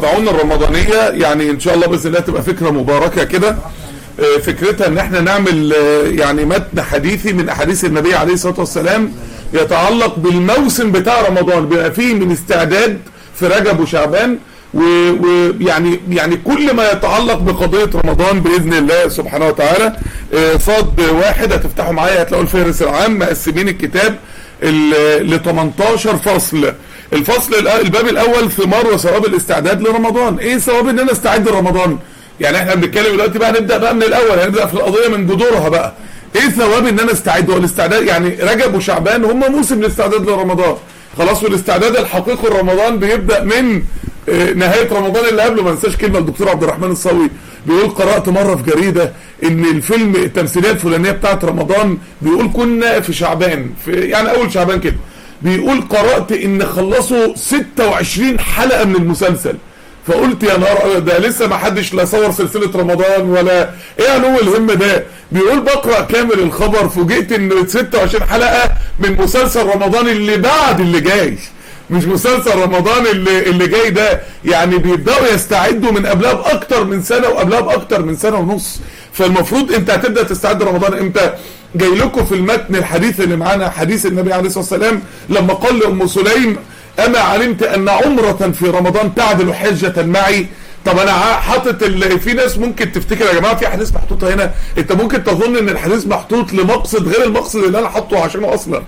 الاربعون الرمضانيه يعني ان شاء الله باذن الله تبقى فكره مباركه كده آه، فكرتها ان احنا نعمل آه، يعني متن حديثي من احاديث النبي عليه الصلاه والسلام يتعلق بالموسم بتاع رمضان بيبقى فيه من استعداد في رجب وشعبان ويعني يعني كل ما يتعلق بقضيه رمضان باذن الله سبحانه وتعالى آه، صاد واحد هتفتحوا معايا هتلاقوا الفهرس العام مقسمين الكتاب ل 18 فصل الفصل الأ- الباب الاول ثمار وثواب الاستعداد لرمضان ايه ثواب ان انا استعد لرمضان يعني احنا بنتكلم دلوقتي بقى نبدا بقى من الاول هنبدا في القضيه من جذورها بقى ايه ثواب ان انا استعد هو الاستعداد يعني رجب وشعبان هم موسم الاستعداد لرمضان خلاص والاستعداد الحقيقي لرمضان بيبدا من آه، نهايه رمضان اللي قبله ما انساش كلمه الدكتور عبد الرحمن الصاوي بيقول قرات مره في جريده ان الفيلم التمثيليه الفلانيه بتاعت رمضان بيقول كنا في شعبان في يعني اول شعبان كده بيقول قرات ان خلصوا 26 حلقه من المسلسل فقلت يا نهار أبيض، ده لسه ما حدش لا صور سلسله رمضان ولا ايه علو الهم ده بيقول بقرا كامل الخبر فوجئت ان 26 حلقه من مسلسل رمضان اللي بعد اللي جاي مش مسلسل رمضان اللي اللي جاي ده يعني بيبداوا يستعدوا من قبلها باكتر من سنه وقبلها باكتر من سنه ونص فالمفروض انت هتبدا تستعد رمضان امتى جاي لكم في المتن الحديث اللي معانا حديث النبي عليه الصلاه والسلام لما قال لام سليم اما علمت ان عمره في رمضان تعدل حجه معي طب انا ع- حاطط ال- في ناس ممكن تفتكر يا جماعه في احاديث محطوطه هنا انت ممكن تظن ان الحديث محطوط لمقصد غير المقصد اللي انا حاطه عشانه اصلا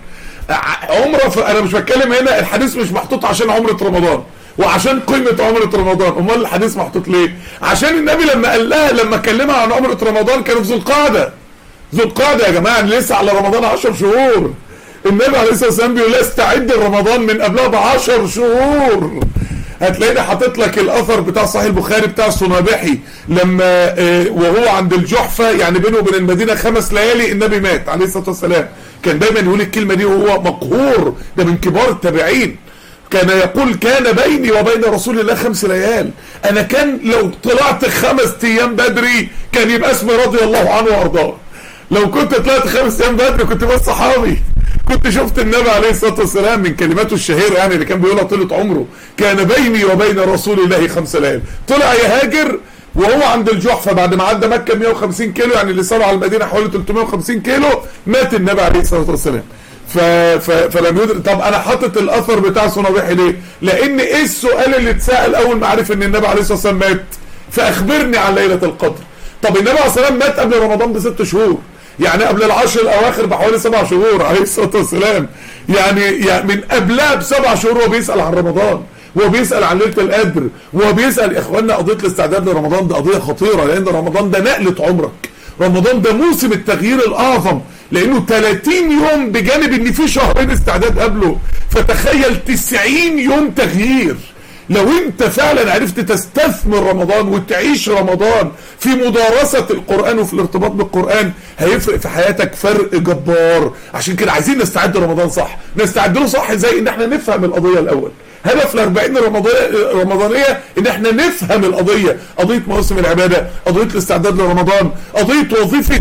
ع- عمره ف... انا مش بتكلم هنا الحديث مش محطوط عشان عمره رمضان وعشان قيمه عمره رمضان امال الحديث محطوط ليه عشان النبي لما قال لها لما كلمها عن عمره رمضان كانوا في ذو القعده ذو القعده يا جماعه لسه على رمضان 10 شهور النبي عليه الصلاه والسلام بيقول لها استعد رمضان من قبلها ب 10 شهور هتلاقيني حاطط لك الاثر بتاع صحيح البخاري بتاع الصنابحي لما آه، وهو عند الجحفه يعني بينه وبين المدينه خمس ليالي النبي مات عليه الصلاه والسلام كان دايما يقول الكلمه دي وهو مقهور ده من كبار التابعين كان يقول كان بيني وبين رسول الله خمس ليال انا كان لو طلعت خمس ايام بدري كان يبقى اسمي رضي الله عنه وارضاه لو كنت طلعت خمس ايام بدري كنت بس صحابي كنت شفت النبي عليه الصلاه والسلام من كلماته الشهيره يعني اللي كان بيقولها طيله عمره كان بيني وبين رسول الله خمس ليال طلع يهاجر وهو عند الجحفه بعد ما عدى مكه 150 كيلو يعني اللي صار على المدينه حوالي 350 كيلو مات النبي عليه الصلاه والسلام ف... ف... فلم يدرك طب انا حاطط الاثر بتاع صنابحي ليه؟ لان ايه السؤال اللي اتسال اول ما عرف ان النبي عليه الصلاه والسلام مات؟ فاخبرني عن ليله القدر. طب النبي عليه الصلاه والسلام مات قبل رمضان بست شهور. يعني قبل العشر الاواخر بحوالي سبع شهور عليه الصلاه والسلام. يعني, يعني من قبلها بسبع شهور هو بيسال عن رمضان. وهو بيسال عن ليله القدر وهو بيسال يا اخوانا قضيه الاستعداد لرمضان دي قضيه خطيره لان رمضان ده نقله عمرك. رمضان ده موسم التغيير الاعظم لانه 30 يوم بجانب ان في شهرين استعداد قبله فتخيل 90 يوم تغيير لو انت فعلا عرفت تستثمر رمضان وتعيش رمضان في مدارسة القرآن وفي الارتباط بالقرآن هيفرق في حياتك فرق جبار عشان كده عايزين نستعد رمضان صح نستعد له صح ازاي ان احنا نفهم القضية الاول هدف الأربعين الرمضانية رمضانية إن إحنا نفهم القضية قضية مواسم العبادة قضية الاستعداد لرمضان قضية وظيفة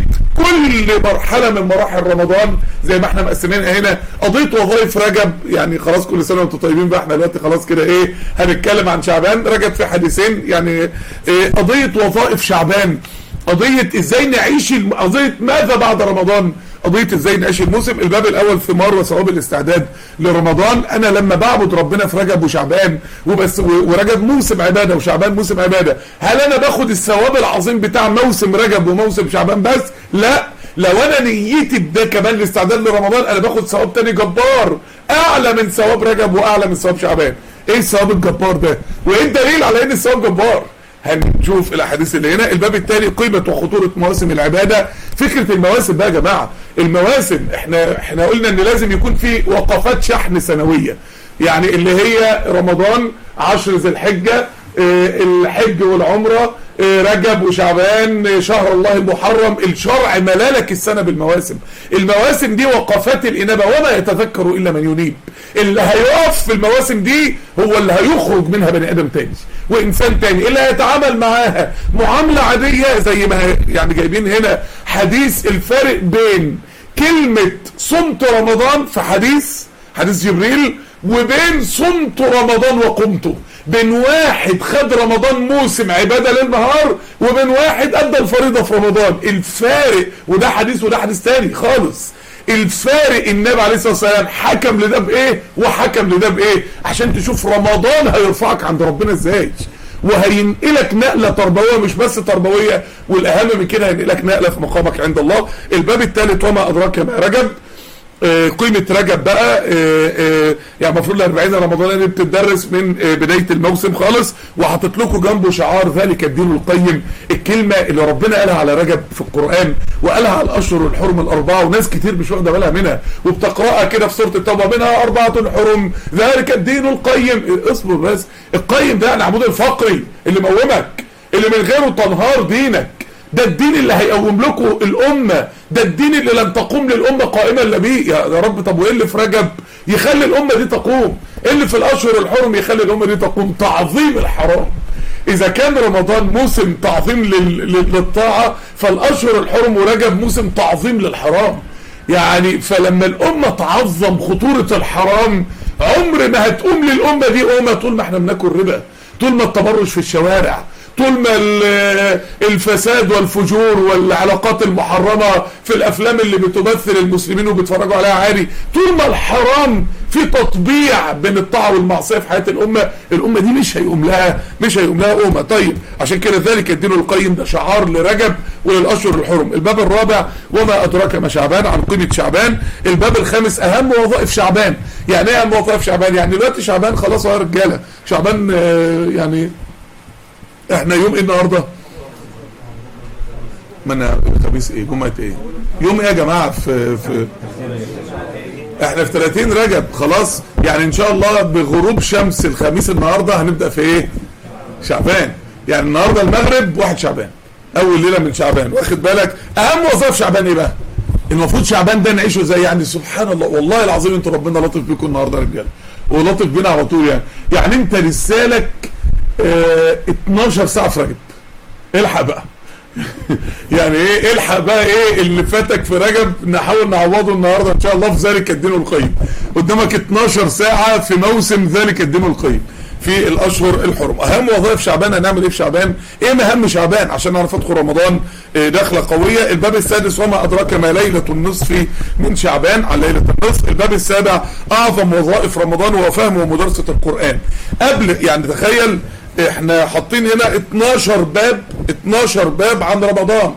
كل مرحلة من مراحل رمضان زي ما إحنا مقسمينها هنا قضية وظائف رجب يعني خلاص كل سنة وأنتم طيبين بقى إحنا دلوقتي خلاص كده إيه هنتكلم عن شعبان رجب في حديثين يعني إيه قضية وظائف شعبان قضية ازاي نعيش الم... قضية ماذا بعد رمضان قضية ازاي نعيش الموسم الباب الاول ثمار وثواب الاستعداد لرمضان انا لما بعبد ربنا في رجب وشعبان وبس و- ورجب موسم عبادة وشعبان موسم عبادة هل انا باخد الثواب العظيم بتاع موسم رجب وموسم شعبان بس لا لو انا نيتي بده كمان الاستعداد لرمضان انا باخد ثواب تاني جبار اعلى من ثواب رجب واعلى من ثواب شعبان ايه الثواب الجبار ده وايه الدليل على ان الثواب جبار هنشوف الاحاديث اللي هنا الباب الثاني قيمه وخطوره مواسم العباده فكره المواسم بقى يا جماعه المواسم احنا احنا قلنا ان لازم يكون في وقفات شحن سنويه يعني اللي هي رمضان عشر ذي الحجه اه، الحج والعمره اه، رجب وشعبان اه، شهر الله المحرم الشرع ملالك السنه بالمواسم المواسم دي وقفات الانابه وما يتذكر الا من ينيب اللي هيقف في المواسم دي هو اللي هيخرج منها بني ادم تاني وانسان تاني اللي هيتعامل معاها معامله عاديه زي ما هي- يعني جايبين هنا حديث الفرق بين كلمه صمت رمضان في حديث حديث جبريل وبين صمت رمضان وقمته بين واحد خد رمضان موسم عباده ليل نهار وبين واحد ادى الفريضه في رمضان الفارق وده حديث وده حديث تاني خالص الفارق النبي عليه الصلاه والسلام حكم لده بايه وحكم لده بايه عشان تشوف رمضان هيرفعك عند ربنا ازاي وهينقلك نقله تربويه مش بس تربويه والاهم من كده هينقلك نقله في مقامك عند الله الباب الثالث وما ادراك ما رجب آه، قيمة رجب بقى آه، آه، يعني المفروض ال 40 رمضان بتدرس من آه، بداية الموسم خالص وحاطط لكم جنبه شعار ذلك الدين القيم الكلمة اللي ربنا قالها على رجب في القرآن وقالها على الأشهر الحرم الأربعة وناس كتير مش واخدة بالها منها وبتقرأها كده في سورة التوبة منها أربعة حرم ذلك الدين القيم اصبر بس القيم ده يعني عمود الفقري اللي مومك اللي من غيره تنهار دينك ده الدين اللي هيقوم لكم الأمة ده الدين اللي لن تقوم للأمة قائمة إلا بيه يا يا رب طب وإيه اللي في رجب يخلي الأمة دي تقوم إيه اللي في الأشهر الحرم يخلي الأمة دي تقوم تعظيم الحرام إذا كان رمضان موسم تعظيم لل- لل- للطاعة فالأشهر الحرم ورجب موسم تعظيم للحرام يعني فلما الأمة تعظم خطورة الحرام عمر ما هتقوم للأمة دي أمة طول ما احنا بناكل ربا طول ما التبرج في الشوارع طول ما ال- الفساد والفجور والعلاقات المحرمة في الأفلام اللي بتمثل المسلمين وبيتفرجوا عليها عادي طول ما الحرام في تطبيع بين الطاعة والمعصية في حياة الأمة الأمة دي مش هيقوم لها مش هيقوم لها أمة طيب عشان كده ذلك الدين القيم ده شعار لرجب وللأشهر الحرم الباب الرابع وما أدراك ما شعبان عن قيمة شعبان الباب الخامس أهم وظائف شعبان يعني إيه أهم وظائف شعبان يعني دلوقتي شعبان خلاص يا رجالة شعبان آه، يعني احنا يوم ايه النهارده ما انا خميس ايه جمعه ايه يوم ايه يا جماعه في في احنا في 30 رجب خلاص يعني ان شاء الله بغروب شمس الخميس النهارده هنبدا في ايه شعبان يعني النهارده المغرب واحد شعبان اول ليله من شعبان واخد بالك اهم وظائف شعبان ايه بقى المفروض شعبان ده نعيشه زي يعني سبحان الله والله العظيم انتوا ربنا لطف بيكم النهارده يا رجاله ولطف بينا على طول يعني يعني انت لسه لك اه 12 ساعه في رجب الحق بقى يعني ايه الحق بقى ايه اللي فاتك في رجب نحاول نعوضه النهارده ان شاء الله في ذلك الدين القيم قدامك 12 ساعه في موسم ذلك الدين القيم في الاشهر الحرم اهم وظائف شعبان هنعمل ايه في شعبان ايه مهم شعبان عشان نعرف ادخل رمضان إيه دخله قويه الباب السادس وما ادراك ما ليله النصف من شعبان على ليله النصف الباب السابع اعظم وظائف رمضان هو فهم ومدرسه القران قبل يعني تخيل احنا حاطين هنا 12 باب 12 باب عن رمضان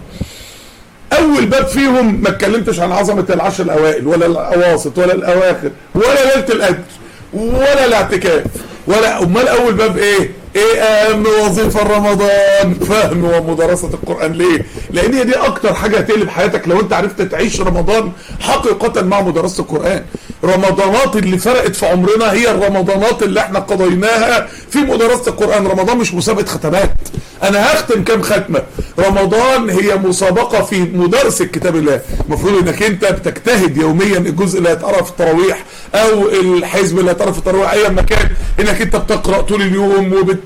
اول باب فيهم ما اتكلمتش عن عظمه العشر الاوائل ولا الاواسط ولا الاواخر ولا ليله القدر ولا الاعتكاف ولا امال اول باب ايه ايه اهم وظيفه رمضان فهم ومدرسه القران ليه لان هي دي اكتر حاجه هتقلب حياتك لو انت عرفت تعيش رمضان حقيقه مع مدرسه القران رمضانات اللي فرقت في عمرنا هي الرمضانات اللي احنا قضيناها في مدرسه القران رمضان مش مسابقه ختمات انا هختم كام ختمه رمضان هي مسابقه في مدرسه كتاب الله المفروض انك انت بتجتهد يوميا الجزء اللي هيتقرا في التراويح او الحزب اللي هيتقرا في التراويح ايا ما كان انك انت بتقرا طول اليوم وبت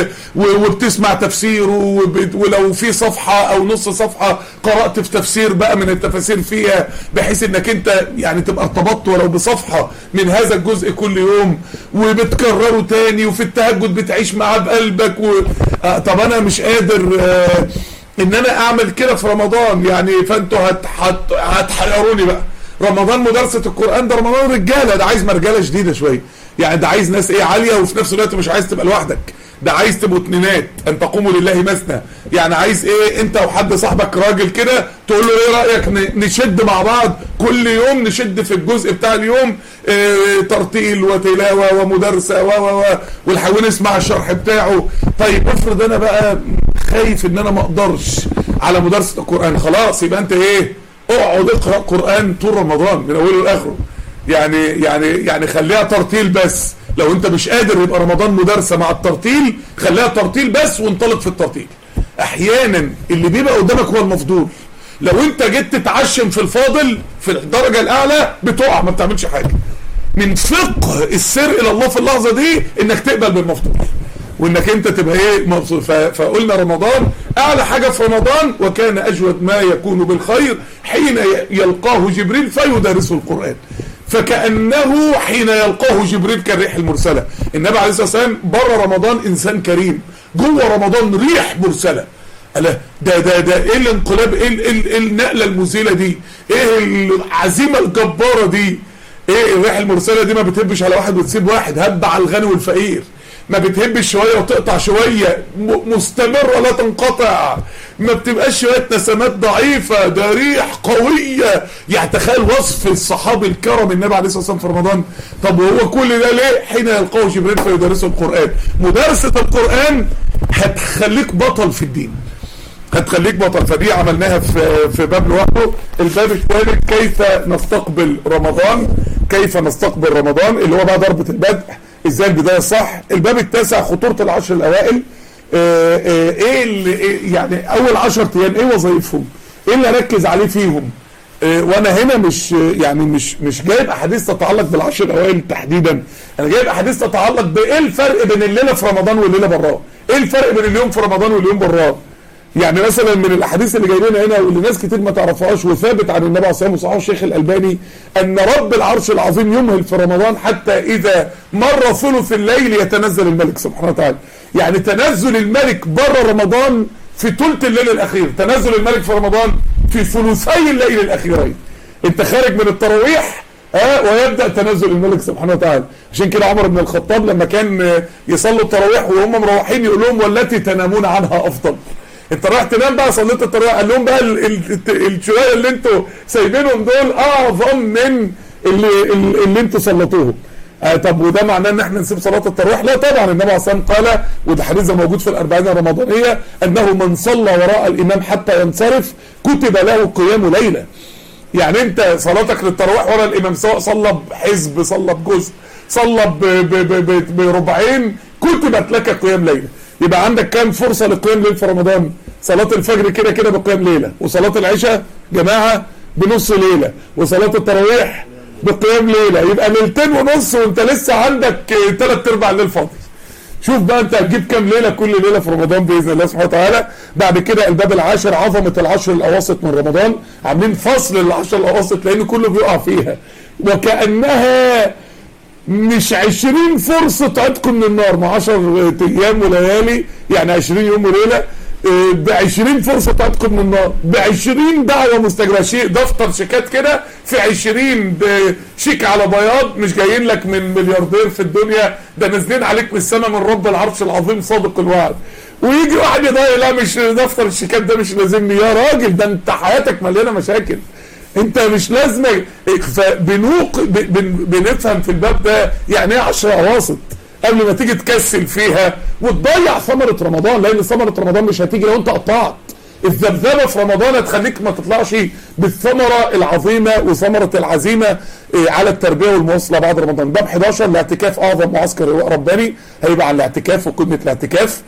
وبتسمع تفسير وبت ولو في صفحه او نص صفحه قرات في تفسير بقى من التفاسير فيها بحيث انك انت يعني تبقى ارتبطت ولو بصفحه من هذا الجزء كل يوم وبتكرره تاني وفي التهجد بتعيش معاه بقلبك و... آه طب انا مش قادر آه ان انا اعمل كده في رمضان يعني فانتوا هت... هت... هتحيروني بقى رمضان مدرسة القرآن ده رمضان رجالة ده عايز مرجلة شديدة شوية يعني ده عايز ناس ايه عالية وفي نفس الوقت مش عايز تبقى لوحدك ده عايز تبقوا اتنينات ان تقوموا لله مثنى يعني عايز ايه انت وحد صاحبك راجل كده تقول له ايه رايك ن- نشد مع بعض كل يوم نشد في الجزء بتاع اليوم اه ترتيل وتلاوه ومدرسه و و و والحيوان يسمع الشرح بتاعه طيب افرض انا بقى خايف ان انا ما اقدرش على مدرسه القران خلاص يبقى انت ايه اقعد اقرا قران طول رمضان من اوله لاخره يعني يعني يعني خليها ترتيل بس لو انت مش قادر يبقى رمضان مدرسه مع الترتيل خليها ترتيل بس وانطلق في الترتيل احيانا اللي بيبقى قدامك هو المفضول لو انت جيت تتعشم في الفاضل في الدرجه الاعلى بتقع ما بتعملش حاجه من فقه السر الى الله في اللحظه دي انك تقبل بالمفضول وانك انت تبقى ايه مبسوط ف- فقلنا رمضان اعلى حاجه في رمضان وكان اجود ما يكون بالخير حين ي- يلقاه جبريل فيدرسه القران فكأنه حين يلقاه جبريل كالريح المرسلة النبي عليه الصلاة والسلام بره رمضان إنسان كريم جوه رمضان ريح مرسلة ألا ده ده ده ايه الانقلاب ايه, ال- ال- إيه النقلة المذهلة دي ايه العزيمة الجبارة دي ايه الريح المرسلة دي ما بتهبش على واحد وتسيب واحد هب على الغني والفقير ما بتهبش شوية وتقطع شوية م- مستمرة لا تنقطع ما بتبقاش شوية نسمات ضعيفة ده ريح قوية يعني تخيل وصف الصحابي الكرم النبي عليه الصلاة والسلام في رمضان طب وهو كل ده ليه حين يلقاه جبريل فيدرسه القرآن مدرسة القرآن هتخليك بطل في الدين هتخليك بطل فدي عملناها في في باب لوحده الباب الثالث كيف نستقبل رمضان كيف نستقبل رمضان اللي هو بقى ضربة البدء ازاي البداية الصح الباب التاسع خطورة العشر الاوائل آه، آه، ايه اللي إيه يعني اول عشر ايام ايه وظائفهم ايه اللي اركز عليه فيهم آه، وانا هنا مش يعني مش مش جايب احاديث تتعلق بالعشر الاوائل تحديدا انا جايب احاديث تتعلق بايه الفرق بين الليله في رمضان والليله براه ايه الفرق بين اليوم في رمضان واليوم براه يعني مثلا من الاحاديث اللي جايبينها هنا واللي ناس كتير ما تعرفهاش وثابت عن النبي عليه الصلاه والسلام وصححه الشيخ الالباني ان رب العرش العظيم يمهل في رمضان حتى اذا مر ثلث الليل يتنزل الملك سبحانه وتعالى يعني تنزل الملك بره رمضان في ثلث الليل الاخير تنزل الملك في رمضان في ثلثي الليل الاخيرين انت خارج من التراويح ها ويبدا تنزل الملك سبحانه وتعالى عشان كده عمر بن الخطاب لما كان آه، يصلوا التراويح وهم مروحين يقول لهم والتي تنامون عنها افضل انت رايح تنام بقى صليت التراويح قال لهم بقى ال- ال- الشويه اللي انتوا سايبينهم دول اعظم من اللي اللي اللي انتوا صليتوهم آه طب وده معناه ان احنا نسيب صلاه التراويح لا طبعا النبي عليه الصلاه والسلام قال وده حديث ده موجود في الاربعين الرمضانيه انه من صلى وراء الامام حتى ينصرف كتب له قيام ليله يعني انت صلاتك للتراويح ورا الامام سواء صلى بحزب صلى بجزء صلى ب- ب- ب- ب- بربعين كتبت لك قيام ليله يبقى عندك كام فرصه للقيام ليل في رمضان صلاه الفجر كده كده بقيام ليله وصلاه العشاء جماعه بنص ليله وصلاه التراويح بقيام ليله يبقى ليلتين ونص وانت لسه عندك ثلاث ارباع الليل فاضي شوف بقى انت هتجيب كام ليله كل ليله في رمضان باذن الله سبحانه وتعالى بعد كده الباب العاشر عظمه العشر الاواسط من رمضان عاملين فصل للعشر الاواسط لان كله بيقع فيها وكانها مش 20 فرصه عتق من النار مع 10 ايام وليالي يعني 20 يوم وليله ب 20 فرصه عتق من النار ب 20 دعوه مستجابه شيء دفتر شيكات كده في 20 ب- شيك على بياض مش جايين لك من ملياردير في الدنيا ده نازلين عليك من السماء من رب العرش العظيم صادق الوعد ويجي واحد يضايق لا مش دفتر الشيكات ده مش لازمني يا راجل ده انت حياتك مليانه مشاكل انت مش لازمه فبنوق ب- بن- بنفهم في الباب ده يعني ايه 10 اواسط قبل ما تيجي تكسل فيها وتضيع ثمره رمضان لان ثمره رمضان مش هتيجي لو انت قطعت الذبذبه في رمضان هتخليك ما تطلعش بالثمره العظيمه وثمره العزيمه اه، على التربيه والمواصله بعد رمضان باب 11 الاعتكاف اعظم معسكر رباني هيبقى عن الاعتكاف وقمه الاعتكاف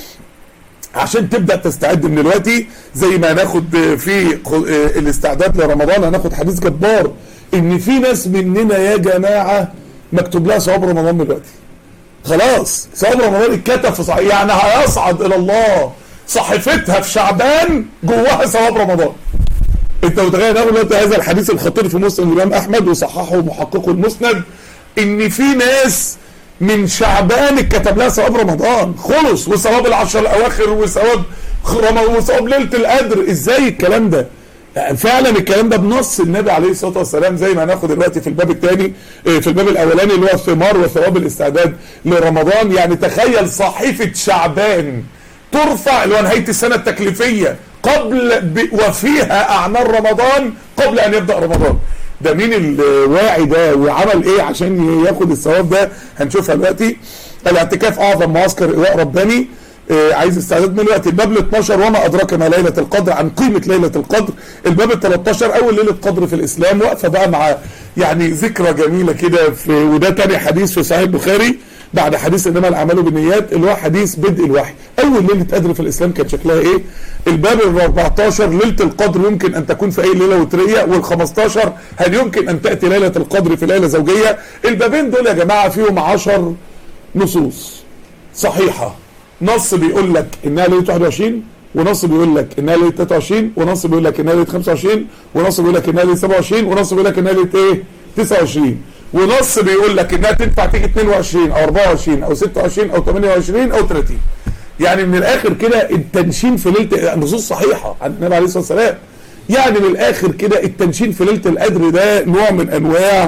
عشان تبدا تستعد من دلوقتي زي ما هناخد في خ- الاستعداد لرمضان هناخد حديث جبار ان في ناس مننا يا جماعه مكتوب لها ثواب رمضان دلوقتي خلاص ثواب رمضان اتكتب في صحيح يعني هيصعد الى الله صحيفتها في شعبان جواها ثواب رمضان انت متخيل اول دلوقتي هذا الحديث الخطير في مسلم الامام احمد وصححه محققه المسند ان في ناس من شعبان اتكتب لها ثواب رمضان خلص وثواب العشر الاواخر وثواب رمضان وثواب ليله القدر ازاي الكلام ده يعني فعلا الكلام ده بنص النبي عليه الصلاه والسلام زي ما هناخد دلوقتي في الباب الثاني في الباب الاولاني اللي هو الثمار وثواب الاستعداد لرمضان يعني تخيل صحيفه شعبان ترفع اللي هو نهايه السنه التكليفيه قبل ب... وفيها اعمال رمضان قبل ان يبدا رمضان ده مين الواعي ده وعمل ايه عشان ياخد الثواب ده هنشوفها دلوقتي الاعتكاف اعظم معسكر ايواء رباني آه عايز استعداد من الوقت الباب ال 12 وما ادراك ما ليله القدر عن قيمه ليله القدر الباب ال 13 اول ليله قدر في الاسلام واقفه بقى مع يعني ذكرى جميله كده في وده تاني حديث في صحيح البخاري بعد حديث انما الاعمال بالنيات اللي هو حديث بدء الوحي اول ليله قدر في الاسلام كان شكلها ايه الباب ال 14 ليله القدر يمكن ان تكون في اي ليله وتريه وال 15 هل يمكن ان تاتي ليله القدر في ليله زوجيه البابين دول يا جماعه فيهم 10 نصوص صحيحه نص بيقول لك انها ليله 21 ونص بيقول لك انها ليله 23 ونص بيقول لك انها ليله 25 ونص بيقول لك انها ليله 27 ونص بيقول لك انها ليله ايه 29 ونص بيقول لك انها تنفع تيجي 22 او 24 او 26 او 28 او 30 يعني من الاخر كده التنشين في ليله النصوص صحيحه عن النبي عليه الصلاه والسلام يعني من الاخر كده التنشين في ليله القدر ده نوع من انواع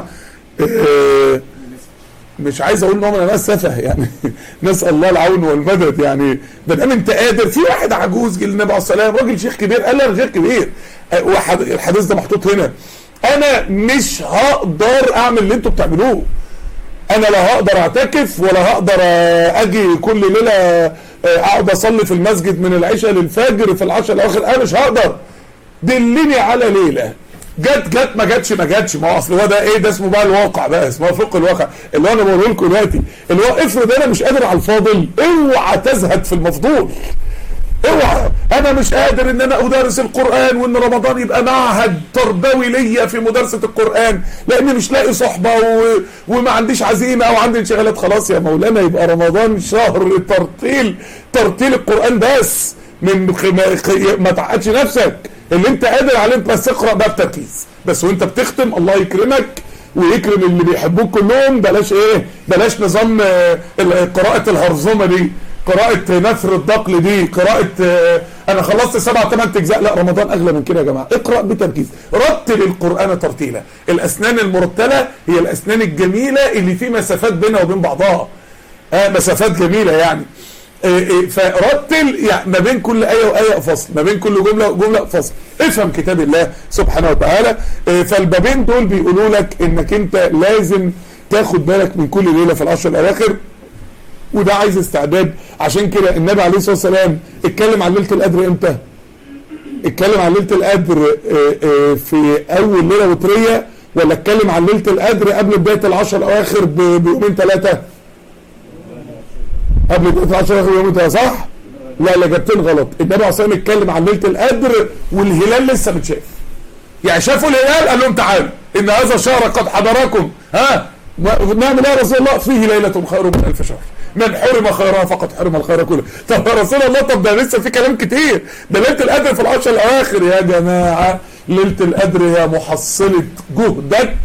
آه، مش عايز اقول نوع من انواع السفه يعني نسال الله العون والمدد يعني ما دام انت قادر في واحد عجوز جه للنبي عليه الصلاه والسلام راجل شيخ كبير قال لي انا شيخ كبير آه، واحد الحديث ده محطوط هنا انا مش هقدر اعمل اللي انتوا بتعملوه انا لا هقدر اعتكف ولا هقدر آه، اجي كل ليله آه، اقعد اصلي في المسجد من العشاء للفجر في العشاء الاواخر انا مش هقدر دلني على ليله جت جت ما جاتش ما جاتش ما هو اصل هو ده ايه ده اسمه بقى الواقع بقى اسمه فوق الواقع اللي هو انا بقوله لكم دلوقتي اللي هو افرض انا مش قادر على الفاضل اوعى تزهد في المفضول اوعى انا مش قادر ان انا ادرس القران وان رمضان يبقى معهد تربوي ليا في مدرسه القران لاني مش لاقي صحبه و... وما عنديش عزيمه او عندي انشغالات خلاص يا مولانا يبقى رمضان شهر ترتيل ترتيل القران بس من خ... ما, خ... ما تعقدش نفسك اللي انت قادر عليه انت بس اقرا بقى بتركيز بس وانت بتختم الله يكرمك ويكرم اللي بيحبوك كلهم بلاش ايه بلاش نظام آه، قراءه الهرزمه دي قراءة نثر الدقل دي قراءة آه، انا خلصت سبع ثمان اجزاء لا رمضان اغلى من كده يا جماعة اقرأ بتركيز رتل القرآن ترتيلا الاسنان المرتلة هي الاسنان الجميلة اللي في مسافات بينها وبين بعضها آه مسافات جميلة يعني آه، آه، فرتل يعني ما بين كل آية وآية فصل ما بين كل جملة وجملة فصل افهم كتاب الله سبحانه وتعالى آه، فالبابين دول بيقولوا لك انك انت لازم تاخد بالك من كل ليلة في العشر الاواخر وده عايز استعداد عشان كده النبي عليه الصلاه والسلام اتكلم عن ليله القدر امتى؟ اتكلم عن ليله القدر آه، آه، في اول ليله وتريه ولا اتكلم عن ليله القدر قبل بدايه العشر الاواخر ب- بيومين ثلاثه؟ قبل بدايه العشر الاواخر بيومين ثلاثه صح؟ لا لا جبتين غلط النبي عليه الصلاه والسلام اتكلم عن ليله القدر والهلال لسه متشاف يعني شافوا الهلال قال لهم تعالوا ان هذا الشهر قد حضركم ها ما- نعمل ايه يا رسول الله فيه ليله خير من الف شهر من حرم خيرها فقد حرم الخير كله طب يا رسول الله طب ده لسه في كلام كتير ده ليله القدر في العشر الاواخر يا جماعه ليله القدر هي محصله جهدك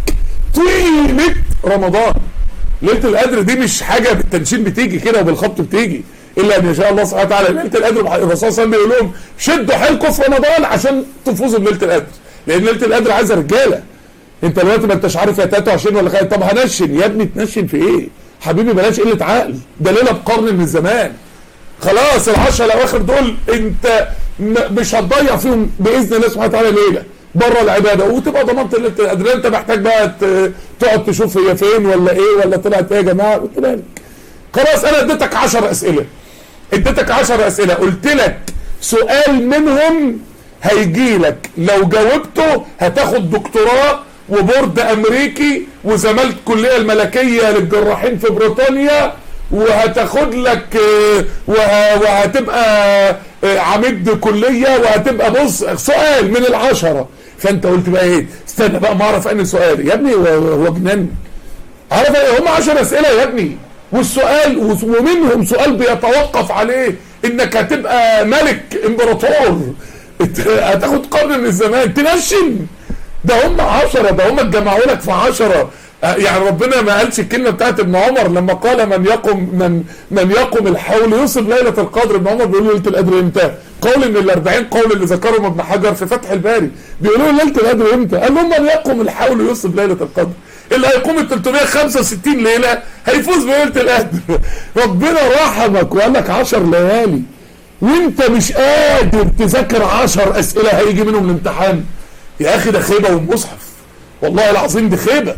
طيله رمضان ليله القدر دي مش حاجه بالتنشين بتيجي كده وبالخبط بتيجي الا ان يشاء الله سبحانه وتعالى ليله القدر الرسول صلى الله عليه وسلم بيقول لهم شدوا حيلكم في رمضان عشان تفوزوا بليله القدر لان ليله القدر عايزه رجاله انت دلوقتي ما انتش عارف يا 23 ولا خير طب هنشن يا ابني تنشن في ايه حبيبي بلاش قله عقل ده ليله بقرن من الزمان خلاص العشرة الاواخر دول انت م- مش هتضيع فيهم باذن الله سبحانه وتعالى ليله بره العباده وتبقى ضمنت ليله القدر انت محتاج بقى ت- تقعد تشوف هي فين ولا ايه ولا طلعت ايه يا جماعه قلت لك خلاص انا اديتك 10 اسئله اديتك 10 اسئله قلت لك سؤال منهم هيجي لك لو جاوبته هتاخد دكتوراه وبورد امريكي وزماله كليه الملكيه للجراحين في بريطانيا وهتاخد لك آه، وه- وهتبقى آه، عميد كليه وهتبقى بص سؤال من العشره فانت قلت بقى ايه استنى بقى ما اعرف انهي سؤال يا ابني هو هو جنان عارف ايه هم 10 اسئله يا ابني والسؤال ومنهم سؤال بيتوقف عليه انك هتبقى ملك امبراطور إنت هتاخد قرن من الزمان تنشن ده هم 10 ده هم اتجمعوا لك في 10 يعني ربنا ما قالش الكلمه بتاعت ابن عمر لما قال من يقم من من يقم الحول يوصل ليله القدر ابن عمر بيقول ليله القدر امتى؟ قول ان ال 40 قول اللي ذكرهم ابن حجر في فتح الباري بيقولوا ليله القدر امتى؟ قال لهم من يقم الحول يوصل ليله القدر اللي هيقوم ال 365 ليله هيفوز بليله القدر ربنا رحمك وقال لك 10 ليالي وانت مش قادر تذاكر 10 اسئله هيجي منهم الامتحان يا اخي ده خيبه ومصحف والله العظيم دي خيبه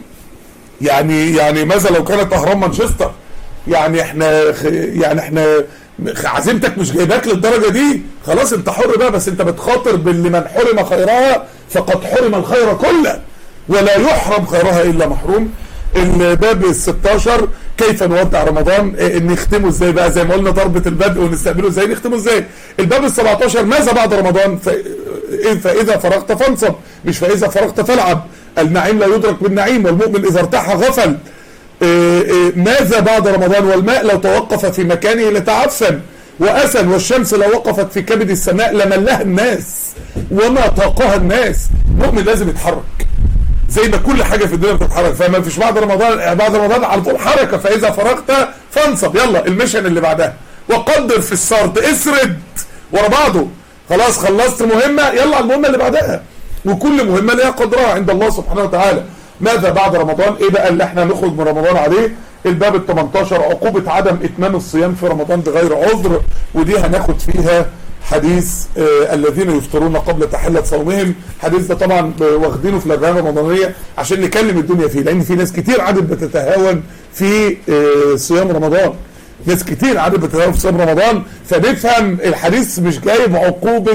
يعني يعني ماذا لو كانت اهرام مانشستر يعني احنا خ- يعني احنا خ- عزيمتك مش جايباك للدرجه دي خلاص انت حر بقى بس انت بتخاطر باللي من حرم خيرها فقد حرم الخير كله ولا يحرم خيرها الا محروم الباب ال 16 كيف نودع رمضان إيه، نختمه ازاي بقى زي ما قلنا ضربه البدء ونستقبله ازاي نختمه ازاي الباب ال 17 ماذا بعد رمضان ف... إيه، فاذا فرغت فانصب مش فاذا فرغت فالعب النعيم لا يدرك بالنعيم والمؤمن اذا ارتاح غفل إيه، إيه، ماذا بعد رمضان والماء لو توقف في مكانه لتعفن وأسن والشمس لو وقفت في كبد السماء لملها الناس وما طاقها الناس المؤمن لازم يتحرك زي ما كل حاجه في الدنيا بتتحرك فما فيش بعد رمضان بعد رمضان على طول حركه فاذا فرغت فانصب يلا المشن اللي بعدها وقدر في السرد اسرد ورا بعضه خلاص خلصت مهمه يلا على المهمه اللي بعدها وكل مهمه ليها قدرها عند الله سبحانه وتعالى ماذا بعد رمضان ايه بقى اللي احنا نخرج من رمضان عليه الباب ال 18 عقوبه عدم اتمام الصيام في رمضان بغير عذر ودي هناخد فيها حديث آه الذين يفطرون قبل تحلة صومهم حديث ده طبعا واخدينه في الأربعين الرمضانية عشان نكلم الدنيا فيه لأن في ناس كتير عادت بتتهاون في آه صيام رمضان ناس كتير عادت بتتهاون في صيام رمضان فنفهم الحديث مش جايب عقوبة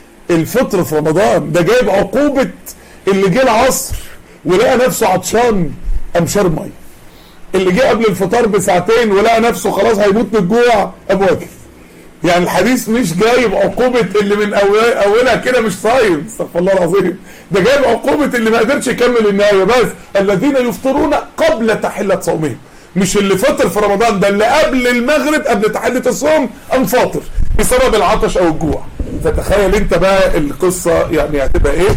الفطر في رمضان ده جايب عقوبة اللي جه العصر ولقى نفسه عطشان قام شرب ميه اللي جه قبل الفطار بساعتين ولقى نفسه خلاص هيموت من الجوع قام واكل يعني الحديث مش جايب عقوبة اللي من أولها كده مش صايم استغفر الله العظيم ده جايب عقوبة اللي ما قدرش يكمل النهاية بس الذين يفطرون قبل تحلة صومهم مش اللي فطر في رمضان ده اللي قبل المغرب قبل تحلة الصوم قام فاطر بسبب العطش أو الجوع فتخيل انت بقى القصة يعني هتبقى ايه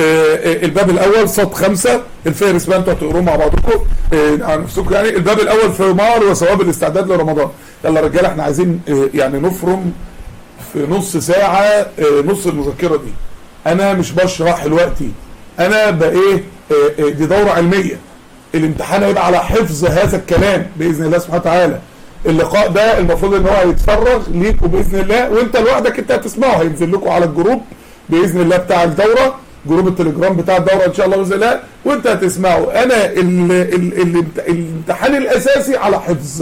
آه الباب الاول صوت خمسة الفهرس بقى انتوا هتقروه مع بعضكم آه على نفسكم يعني الباب الاول ثمار وثواب الاستعداد لرمضان يلا رجاله احنا عايزين آه يعني نفرم في نص ساعة آه نص المذكرة دي انا مش بشرح دلوقتي انا بقى ايه آه آه دي دورة علمية الامتحان هيبقى على حفظ هذا الكلام باذن الله سبحانه وتعالى اللقاء ده المفروض ان هو هيتفرغ ليكم باذن الله وانت لوحدك انت هتسمعه هينزل لكم على الجروب باذن الله بتاع الدوره جروب التليجرام بتاع الدوره ان شاء الله باذن الله وانت هتسمعه انا ال ال ال الامتحان الاساسي على حفظ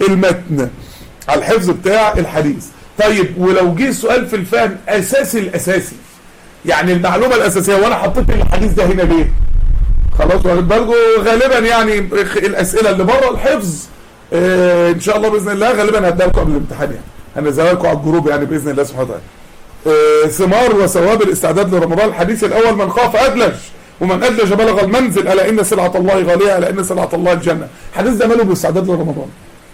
المتن على الحفظ بتاع الحديث طيب ولو جه سؤال في الفهم اساسي الاساسي يعني المعلومه الاساسيه وانا حطيت الحديث ده هنا ليه خلاص واخد بالكم غالبا يعني الاسئله اللي بره الحفظ آه ان شاء الله باذن الله غالبا هديها لكم قبل الامتحان يعني هنزلها لكم على الجروب يعني باذن الله سبحانه وتعالى آه ثمار وثواب الاستعداد لرمضان الحديث الاول من خاف ادلج ومن ادلج بلغ المنزل الا ان سلعه الله غاليه الا ان سلعه الله الجنه الحديث ده ماله بالاستعداد لرمضان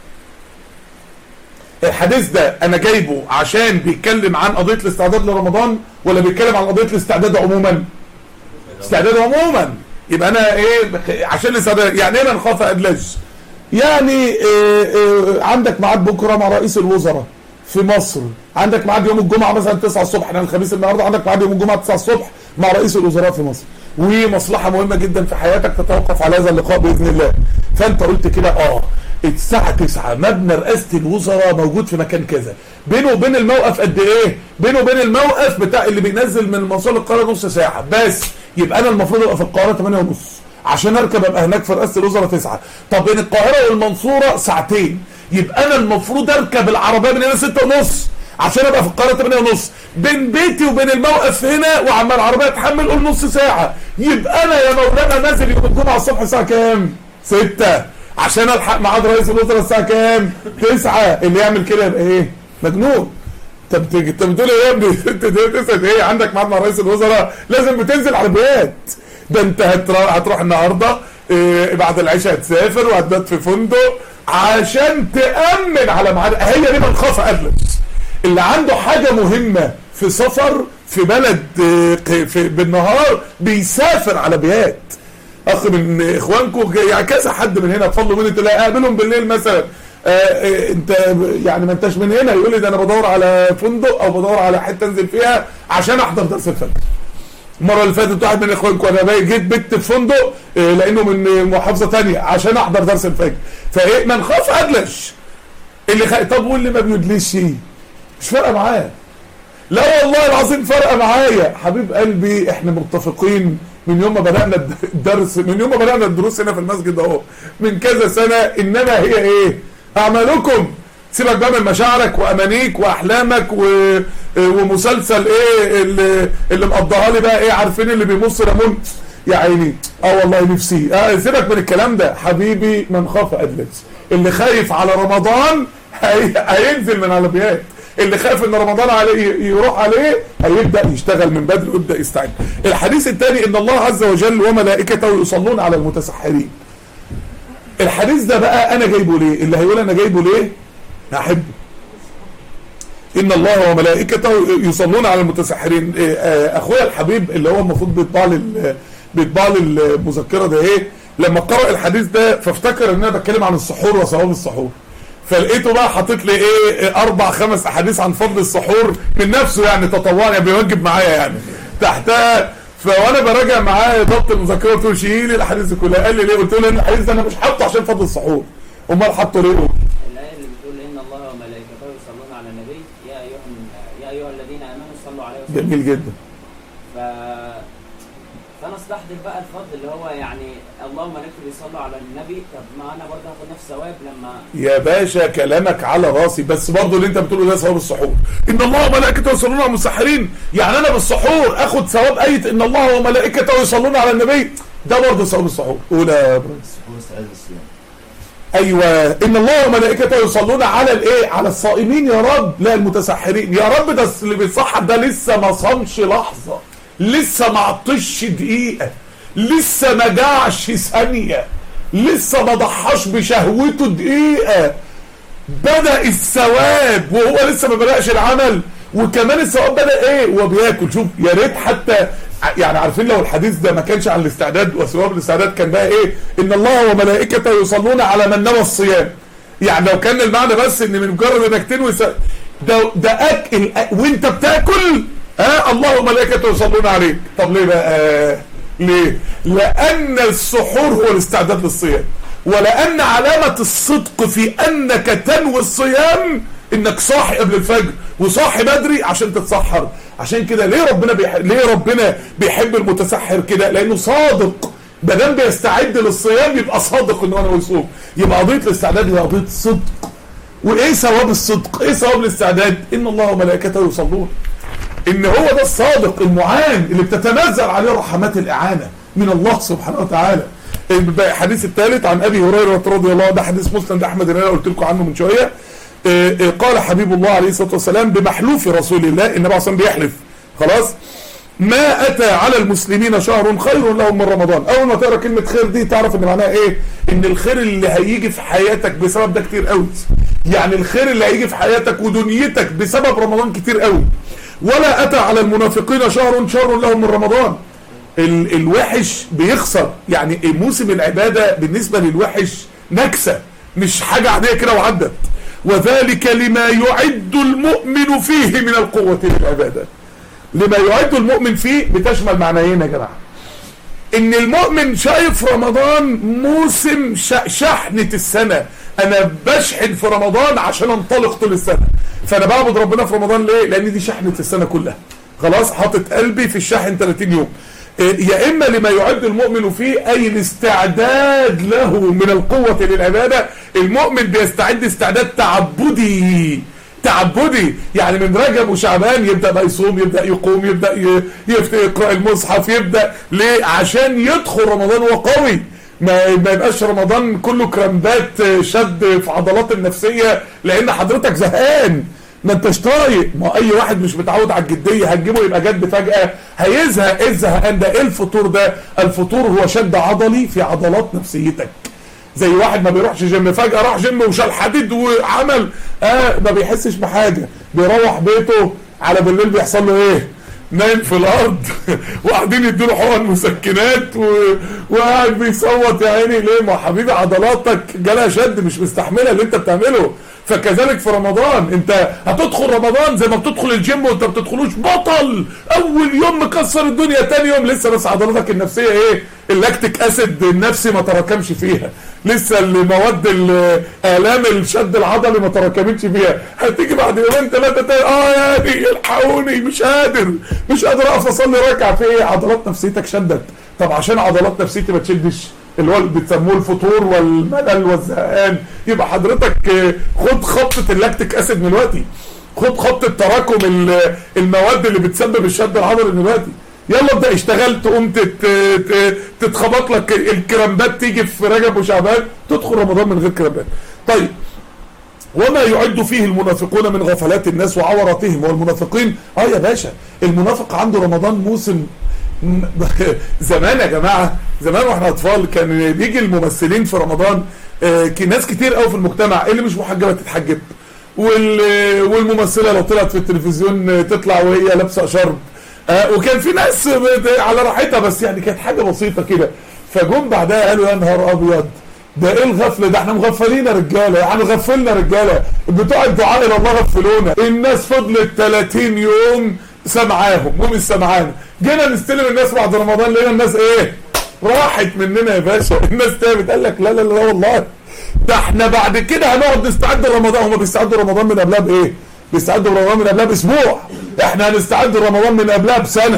الحديث ده انا جايبه عشان بيتكلم عن قضيه الاستعداد لرمضان ولا بيتكلم عن قضيه الاستعداد عموما استعداد عموما يبقى انا ايه عشان الاستعداد يعني ايه من خاف ادلج يعني آآ آآ عندك ميعاد بكره مع رئيس الوزراء في مصر عندك ميعاد يوم الجمعه مثلا 9 الصبح احنا الخميس النهارده عندك ميعاد يوم الجمعه 9 الصبح مع رئيس الوزراء في مصر ومصلحه مهمه جدا في حياتك تتوقف على هذا اللقاء باذن الله فانت قلت كده اه الساعة 9 مبنى رئاسة الوزراء موجود في مكان كذا بينه وبين الموقف قد ايه بينه وبين الموقف بتاع اللي بينزل من المنصورة للقاهرة نص ساعة بس يبقى انا المفروض ابقى في القاهرة 8 ونص عشان اركب ابقى هناك في رئاسه الوزراء تسعة طب بين القاهره والمنصوره ساعتين يبقى انا المفروض اركب العربيه من هنا ستة ونص عشان ابقى في القاهره 8 ونص بين بيتي وبين الموقف هنا وعما العربيه تحمل قول نص ساعه يبقى انا يا مولانا نازل يوم الجمعه الصبح الساعه كام؟ 6 عشان الحق ميعاد رئيس الوزراء الساعه كام؟ 9 اللي يعمل كده يبقى ايه؟ مجنون انت انت بتقول ايه يا ابني؟ انت تسال ايه عندك ميعاد مع رئيس الوزراء لازم بتنزل عربيات ده انت هتروح, هتروح النهارده اه بعد العشاء هتسافر وهتبات في فندق عشان تأمن على ميعاد هي دي من خاف أدلس اللي عنده حاجة مهمة في سفر في بلد اه في بالنهار بيسافر على بيات اخ من اخوانكم يعني كذا حد من هنا بفضل مني تلاقي اقابلهم بالليل مثلا اه انت يعني ما انتش من هنا يقول لي ده انا بدور على فندق او بدور على حته انزل فيها عشان احضر درس الفجر المره اللي فاتت واحد من اخوانكم انا جيت بيت في فندق إيه لانه من محافظه ثانيه عشان احضر درس الفجر فايه من خاف ادلش اللي خ... طب واللي ما بيدلش مش فارقه معاه لا والله العظيم فارقه معايا حبيب قلبي احنا متفقين من يوم ما بدانا الدرس من يوم ما بدانا الدروس هنا في المسجد اهو من كذا سنه انما هي ايه اعمالكم سيبك بقى من مشاعرك وامانيك واحلامك و... ومسلسل ايه اللي, اللي مقضاها لي بقى ايه عارفين اللي بيبص ليمون يا عيني اه والله نفسي اه سيبك من الكلام ده حبيبي من خاف ادلس اللي خايف على رمضان هي... هينزل من على بيات اللي خايف ان رمضان عليه يروح عليه هيبدا يشتغل من بدري ويبدا يستعد الحديث الثاني ان الله عز وجل وملائكته يصلون على المتسحرين الحديث ده بقى انا جايبه ليه اللي هيقول انا جايبه ليه احبه ان الله وملائكته يصلون على المتسحرين اخويا الحبيب اللي هو المفروض بيطبع لي بيطبع لي المذكره ده ايه لما قرأ الحديث ده فافتكر ان انا بتكلم عن السحور وثواب السحور فلقيته بقى حاطط لي ايه اربع خمس احاديث عن فضل السحور من نفسه يعني تطوعا بيوجب معايا يعني تحتها فوانا براجع معاه ضبط المذكره قلت له شيل الاحاديث دي كلها قال لي ليه قلت له لان الحديث ده انا مش حاطه عشان فضل السحور امال حاطه ليه الآية اللي بتقول إن الله وملائكته يصلون على النبي يا أيها يا أيها الذين آمنوا صلوا عليه وسلموا جميل جدا ف فأنا استحضر بقى الفضل اللي هو يعني الله وملائكته بيصلوا على النبي طب ما أنا برضه هاخد نفس ثواب لما يا باشا كلامك على راسي بس برضه اللي انت بتقوله ده ثواب السحور ان الله وملائكته يصلون على المسحرين يعني انا بالسحور اخد ثواب ايه ان الله وملائكته يصلون على النبي ده برضه ثواب السحور قول يا برنس هو استعاذ الصيام ايوه ان الله وملائكته يصلون على الايه على الصائمين يا رب لا المتسحرين يا رب ده اللي بيتصحر ده لسه ما صامش لحظه لسه ما عطش دقيقه لسه ما جاعش ثانيه لسه ما ضحاش بشهوته دقيقه بدا الثواب وهو لسه ما بداش العمل وكمان الثواب بدا ايه وهو بياكل شوف يا ريت حتى يعني عارفين لو الحديث ده ما كانش عن الاستعداد وثواب الاستعداد كان بقى ايه ان الله وملائكته يصلون على من نوى الصيام يعني لو كان المعنى بس ان من مجرد انك تنوي س- ده ده اكل وانت بتاكل ها الله وملائكته يصلون عليك طب ليه بقى ليه لان السحور هو الاستعداد للصيام ولان علامه الصدق في انك تنوي الصيام انك صاحي قبل الفجر وصاحي بدري عشان تتسحر عشان كده ليه ربنا بيحب ليه ربنا بيحب المتسحر كده لانه صادق ما دام بيستعد للصيام يبقى صادق انه انا يصوم يبقى قضيه الاستعداد هي قضيه صدق وايه ثواب الصدق ايه ثواب الاستعداد ان الله وملائكته يصلون ان هو ده الصادق المعان اللي بتتنزل عليه رحمات الاعانه من الله سبحانه وتعالى الحديث الثالث عن ابي هريره رضي الله عنه ده حديث مسند احمد اللي انا قلت لكم عنه من شويه آه، آه، قال حبيب الله عليه الصلاه والسلام بمحلوف رسول الله النبي عليه الصلاه بيحلف خلاص ما اتى على المسلمين شهر خير لهم من رمضان اول ما تقرا كلمه خير دي تعرف ان معناها ايه ان الخير اللي هيجي في حياتك بسبب ده كتير قوي يعني الخير اللي هيجي في حياتك ودنيتك بسبب رمضان كتير قوي ولا اتى على المنافقين شهر شر لهم من رمضان ال الوحش بيخسر يعني موسم العبادة بالنسبة للوحش نكسة مش حاجة عادية كده وعدت وذلك لما يعد المؤمن فيه من القوة للعبادة لما يعد المؤمن فيه بتشمل معنيين يا جماعة ان المؤمن شايف رمضان موسم ش- شحنة السنة انا بشحن في رمضان عشان انطلق طول السنة فانا بعبد ربنا في رمضان ليه لان دي شحنة السنة كلها خلاص حاطط قلبي في الشحن 30 يوم إيه، يا اما لما يعد المؤمن فيه اي الاستعداد له من القوة للعبادة المؤمن بيستعد استعداد تعبدي تعبدي يعني من رجب وشعبان يبدا بقى يصوم يبدا يقوم يبدا ي- يفت- يقرا المصحف يبدا ليه عشان يدخل رمضان وهو قوي ما ما يبقاش رمضان كله كرامبات آه، شد في عضلات النفسيه لان حضرتك زهقان ما انتش طايق ما اي واحد مش متعود على الجديه هتجيبه يبقى جد فجاه هيزهق ايه الزهقان ده ايه الفطور ده الفطور هو شد عضلي في عضلات نفسيتك زي واحد ما بيروحش جيم فجأة راح جيم وشال حديد وعمل آه ما بيحسش بحاجة بيروح بيته على بالليل بيحصل له ايه نايم في الارض وقاعدين يديله حقن مسكنات و... وقاعد بيصوت يا عيني ليه ما حبيبي عضلاتك جالها شد مش مستحمله اللي انت بتعمله فكذلك في رمضان انت هتدخل رمضان زي ما بتدخل الجيم وانت بتدخلوش بطل اول يوم مكسر الدنيا تاني يوم لسه بس عضلاتك النفسيه ايه اللاكتيك اسيد النفسي ما تراكمش فيها لسه المواد ال- الام الشد العضلي ما تراكمتش فيها هتيجي بعد يومين ثلاثه تاني اه يعني الحقوني مش قادر مش قادر اقف اصلي ركعه في ايه عضلات نفسيتك شدت طب عشان عضلات نفسيتي ما تشدش اللي هو اللي بتسموه الفطور والملل والزهقان يبقى حضرتك آه، خد خبطه اللاكتيك اسيد من دلوقتي خد خط التراكم ال- المواد اللي بتسبب الشد العضلي دلوقتي يلا ابدا اشتغل تقوم تت- ت- تتخبط لك الكرامبات تيجي في رجب وشعبان تدخل رمضان من غير كرامبات طيب وما يعد فيه المنافقون من غفلات الناس وعوراتهم والمنافقين اه يا باشا المنافق عنده رمضان موسم م- زمان يا جماعه زمان واحنا اطفال كان بيجي الممثلين في رمضان آه، كي- ناس كتير قوي في المجتمع اللي مش محجبه تتحجب وال- والممثله لو طلعت في التلفزيون آه، تطلع وهي لابسه شرب آه وكان في ناس بت- على راحتها بس يعني كانت حاجه بسيطه كده فجم بعدها قالوا يا نهار ابيض ده ايه الغفله ده احنا مغفلين يا رجاله يعني غفلنا يا رجاله بتوع الدعاء الى الله غفلونا الناس فضلت 30 يوم سمعاهم ومش سمعانا جينا نستلم الناس بعد رمضان لقينا الناس ايه راحت مننا يا باشا الناس تابت قال لك لا لا لا والله ده احنا بعد كده هنقعد نستعد لرمضان هم بيستعدوا رمضان من قبلها بايه بيستعدوا رمضان من قبلها باسبوع احنا هنستعد رمضان من قبلها بسنه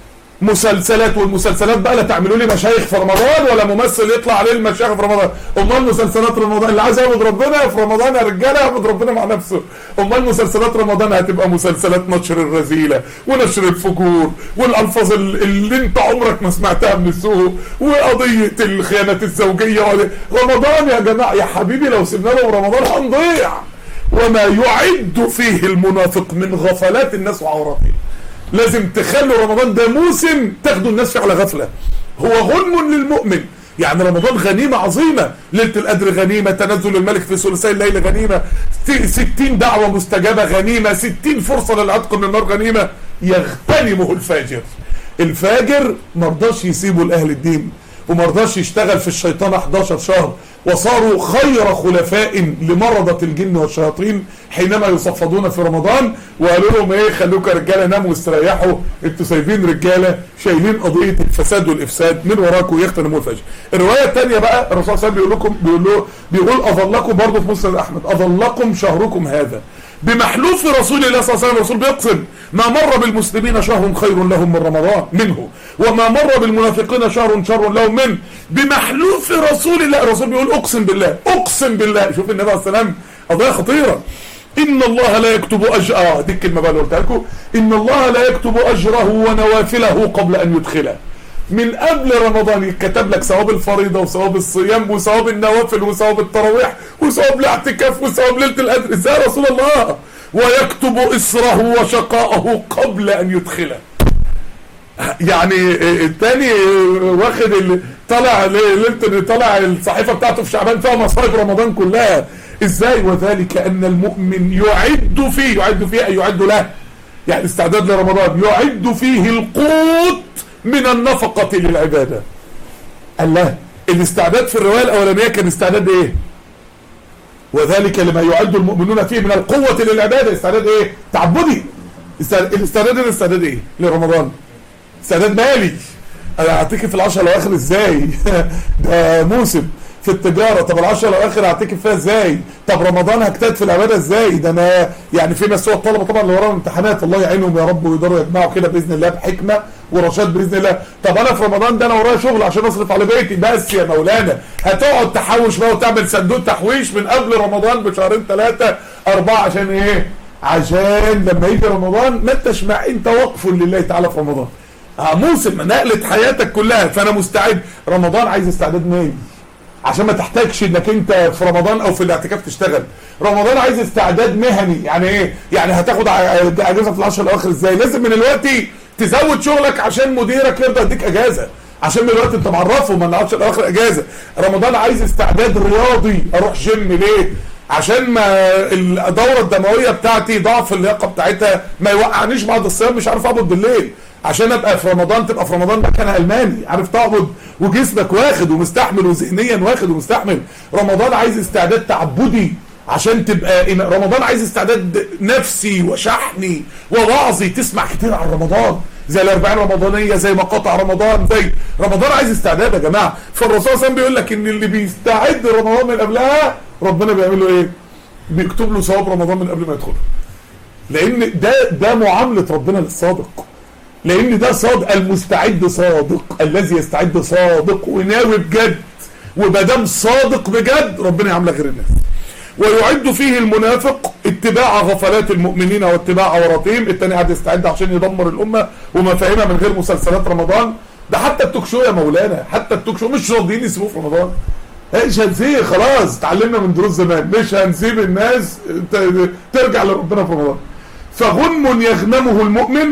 مسلسلات والمسلسلات بقى لا تعملوا لي مشايخ في رمضان ولا ممثل يطلع عليه المشايخ في رمضان امال مسلسلات رمضان اللي عايز يعبد ربنا في رمضان يا رجاله يعبد ربنا مع نفسه امال مسلسلات رمضان هتبقى مسلسلات نشر الرذيله ونشر الفجور والالفاظ ال- اللي انت عمرك ما سمعتها من السوق وقضيه الخيانات الزوجيه ولا- رمضان يا جماعه يا حبيبي لو سيبنا له رمضان هنضيع وما يعد فيه المنافق من غفلات الناس وعوراتهم لازم تخلوا رمضان ده موسم تاخدوا الناس فيه على غفله هو غنم للمؤمن يعني رمضان غنيمة عظيمة ليلة القدر غنيمة تنزل الملك في ثلثي الليل غنيمة ست- ستين دعوة مستجابة غنيمة ستين فرصة للعتق من النار غنيمة يغتنمه الفاجر الفاجر مرضاش يسيبه لأهل الدين ومرضاش يشتغل في الشيطان 11 شهر وصاروا خير خلفاء لمرضة الجن والشياطين حينما يصفدون في رمضان وقالوا لهم ايه خلوكم يا رجاله ناموا واستريحوا انتوا سايبين رجاله شايلين قضيه الفساد والافساد من وراكم يختنموا الفجر. الروايه الثانيه بقى الرسول صلى الله عليه وسلم بيقول لكم بيقول له بيقول اظلكم برضه في مسند احمد اظلكم شهركم هذا بمحلوف رسول الله صلى الله عليه وسلم الرسول بيقسم ما مر بالمسلمين شهر خير لهم من رمضان منه وما مر بالمنافقين شهر شر لهم منه بمحلوف رسول الله الرسول بيقول اقسم بالله اقسم بالله شوف النبي عليه الصلاه والسلام قضيه خطيره ان الله لا يكتب اجر اه دي الكلمه بقى اللي قلتها لكم ان الله لا يكتب اجره ونوافله قبل ان يدخله من قبل رمضان يتكتب لك ثواب الفريضه وثواب الصيام وثواب النوافل وثواب التراويح وثواب الاعتكاف وثواب ليله القدر ازاي يا رسول الله ويكتب اسره وشقاءه قبل ان يدخله يعني التاني واخد ال- طلع ليله طلع الصحيفه بتاعته في شعبان فيها مصائب رمضان كلها ازاي وذلك ان المؤمن يعد فيه يعد فيه اي يعد له يعني استعداد لرمضان يعد فيه القوت من النفقة للعبادة الله الاستعداد في الرواية الأولانية كان استعداد ايه وذلك لما يعد المؤمنون فيه من القوة للعبادة استعداد ايه تعبدي استعداد- الاستعداد ده استعداد ايه لرمضان استعداد مالي انا هعتكف في العشرة الاواخر ازاي ده موسم في التجارة طب العشرة الاواخر هعتكف فيها ازاي طب رمضان هجتهد في العبادة ازاي ده انا يعني في ناس هو الطلبة طبعا اللي وراهم امتحانات الله يعينهم يا رب ويقدروا يجمعوا كده باذن الله بحكمة ورشاد باذن الله طب انا في رمضان ده انا ورايا شغل عشان اصرف على بيتي بس يا مولانا هتقعد تحوش بقى وتعمل صندوق تحويش من قبل رمضان بشهرين ثلاثة اربعة عشان ايه عشان لما يجي رمضان ما انتش مع انت وقف لله تعالى في رمضان آه موسم نقلة حياتك كلها فانا مستعد رمضان عايز استعداد مالي عشان ما تحتاجش انك انت في رمضان او في الاعتكاف تشتغل رمضان عايز استعداد مهني يعني ايه يعني هتاخد ع- اجازه في العشر الاواخر ازاي لازم من الوقت تزود شغلك عشان مديرك يرضى يديك اجازه عشان من الوقت انت معرفه ما العشر الاواخر اجازه رمضان عايز استعداد رياضي اروح جيم ليه عشان ما الدوره الدمويه بتاعتي ضعف اللياقه بتاعتها ما يوقعنيش بعد الصيام مش عارف اقبض بالليل عشان ابقى في رمضان تبقى في رمضان مكانها الماني عارف تقبض وجسمك واخد ومستحمل وذهنيا واخد ومستحمل رمضان عايز استعداد تعبدي عشان تبقى إن- رمضان عايز استعداد نفسي وشحني ووعظي تسمع كتير عن رمضان زي الاربعين رمضانيه زي مقاطع رمضان زي رمضان عايز استعداد يا جماعه فالرسول صلى الله عليه وسلم بيقول لك ان اللي بيستعد رمضان من قبلها ربنا بيعمل له ايه؟ بيكتب له ثواب رمضان من قبل ما يدخل لان ده ده معامله ربنا للصادق لان ده صادق المستعد صادق الذي يستعد صادق وناوي بجد ومادام صادق بجد ربنا يعاملك غير الناس ويعد فيه المنافق اتباع غفلات المؤمنين واتباع عوراتهم التاني قاعد يستعد عشان يدمر الامه ومفاهيمها من غير مسلسلات رمضان ده حتى التوك شو يا مولانا حتى التوك شو مش راضيين يسيبوه في رمضان مش هنسيب خلاص اتعلمنا من دروس زمان مش هنسيب الناس ت- ترجع لربنا في رمضان فغنم يغنمه المؤمن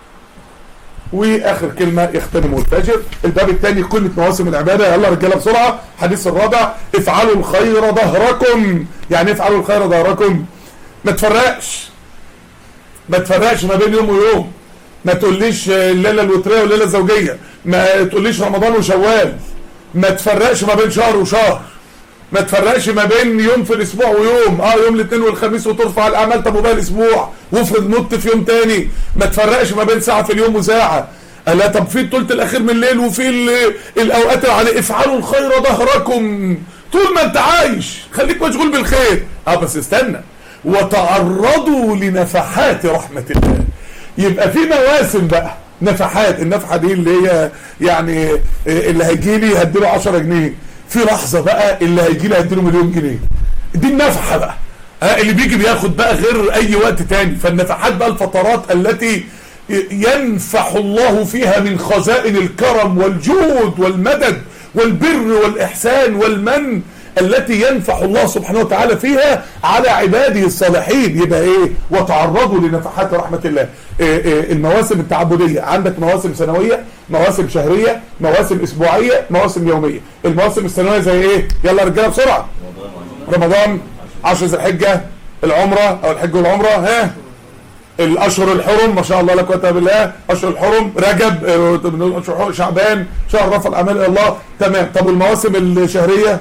واخر كلمه يختنمه الفاجر الباب الثاني قله مواسم العباده يلا رجاله بسرعه الحديث الرابع افعلوا الخير ظهركم يعني افعلوا الخير ظهركم ما تفرقش ما تفرقش ما بين يوم ويوم ما تقوليش الليله الوتريه والليله الزوجيه ما تقوليش رمضان وشوال ما تفرقش ما بين شهر وشهر ما تفرقش ما بين يوم في الاسبوع ويوم اه يوم الاثنين والخميس وترفع الاعمال طب وباقي الاسبوع وافرض نط في يوم تاني ما تفرقش ما بين ساعه في اليوم وساعه لا طب في الثلث الاخير من الليل وفي ال- الاوقات على افعلوا الخير ظهركم طول ما انت عايش خليك مشغول بالخير اه بس استنى وتعرضوا لنفحات رحمه الله يبقى في مواسم بقى نفحات النفحه دي اللي هي يعني اللي هيجي لي هديله 10 جنيه في لحظه بقى اللي هيجي لي هديله مليون جنيه دي النفحه بقى ها اللي بيجي بياخد بقى غير اي وقت تاني فالنفحات بقى الفترات التي ينفح الله فيها من خزائن الكرم والجود والمدد والبر والإحسان والمن التي ينفح الله سبحانه وتعالى فيها على عباده الصالحين يبقى ايه وتعرضوا لنفحات رحمة الله إيه إيه المواسم التعبدية عندك مواسم سنوية مواسم شهرية مواسم اسبوعية مواسم يومية المواسم السنوية زي ايه يلا يا رجاله بسرعة رمضان عشر ذي الحجة العمرة او الحج والعمرة ها الاشهر الحرم ما شاء الله لا قوه الا بالله اشهر الحرم رجب آه، بنقول أشهر الحرم، شعبان شهر رفع الاعمال الى الله تمام طب والمواسم الشهريه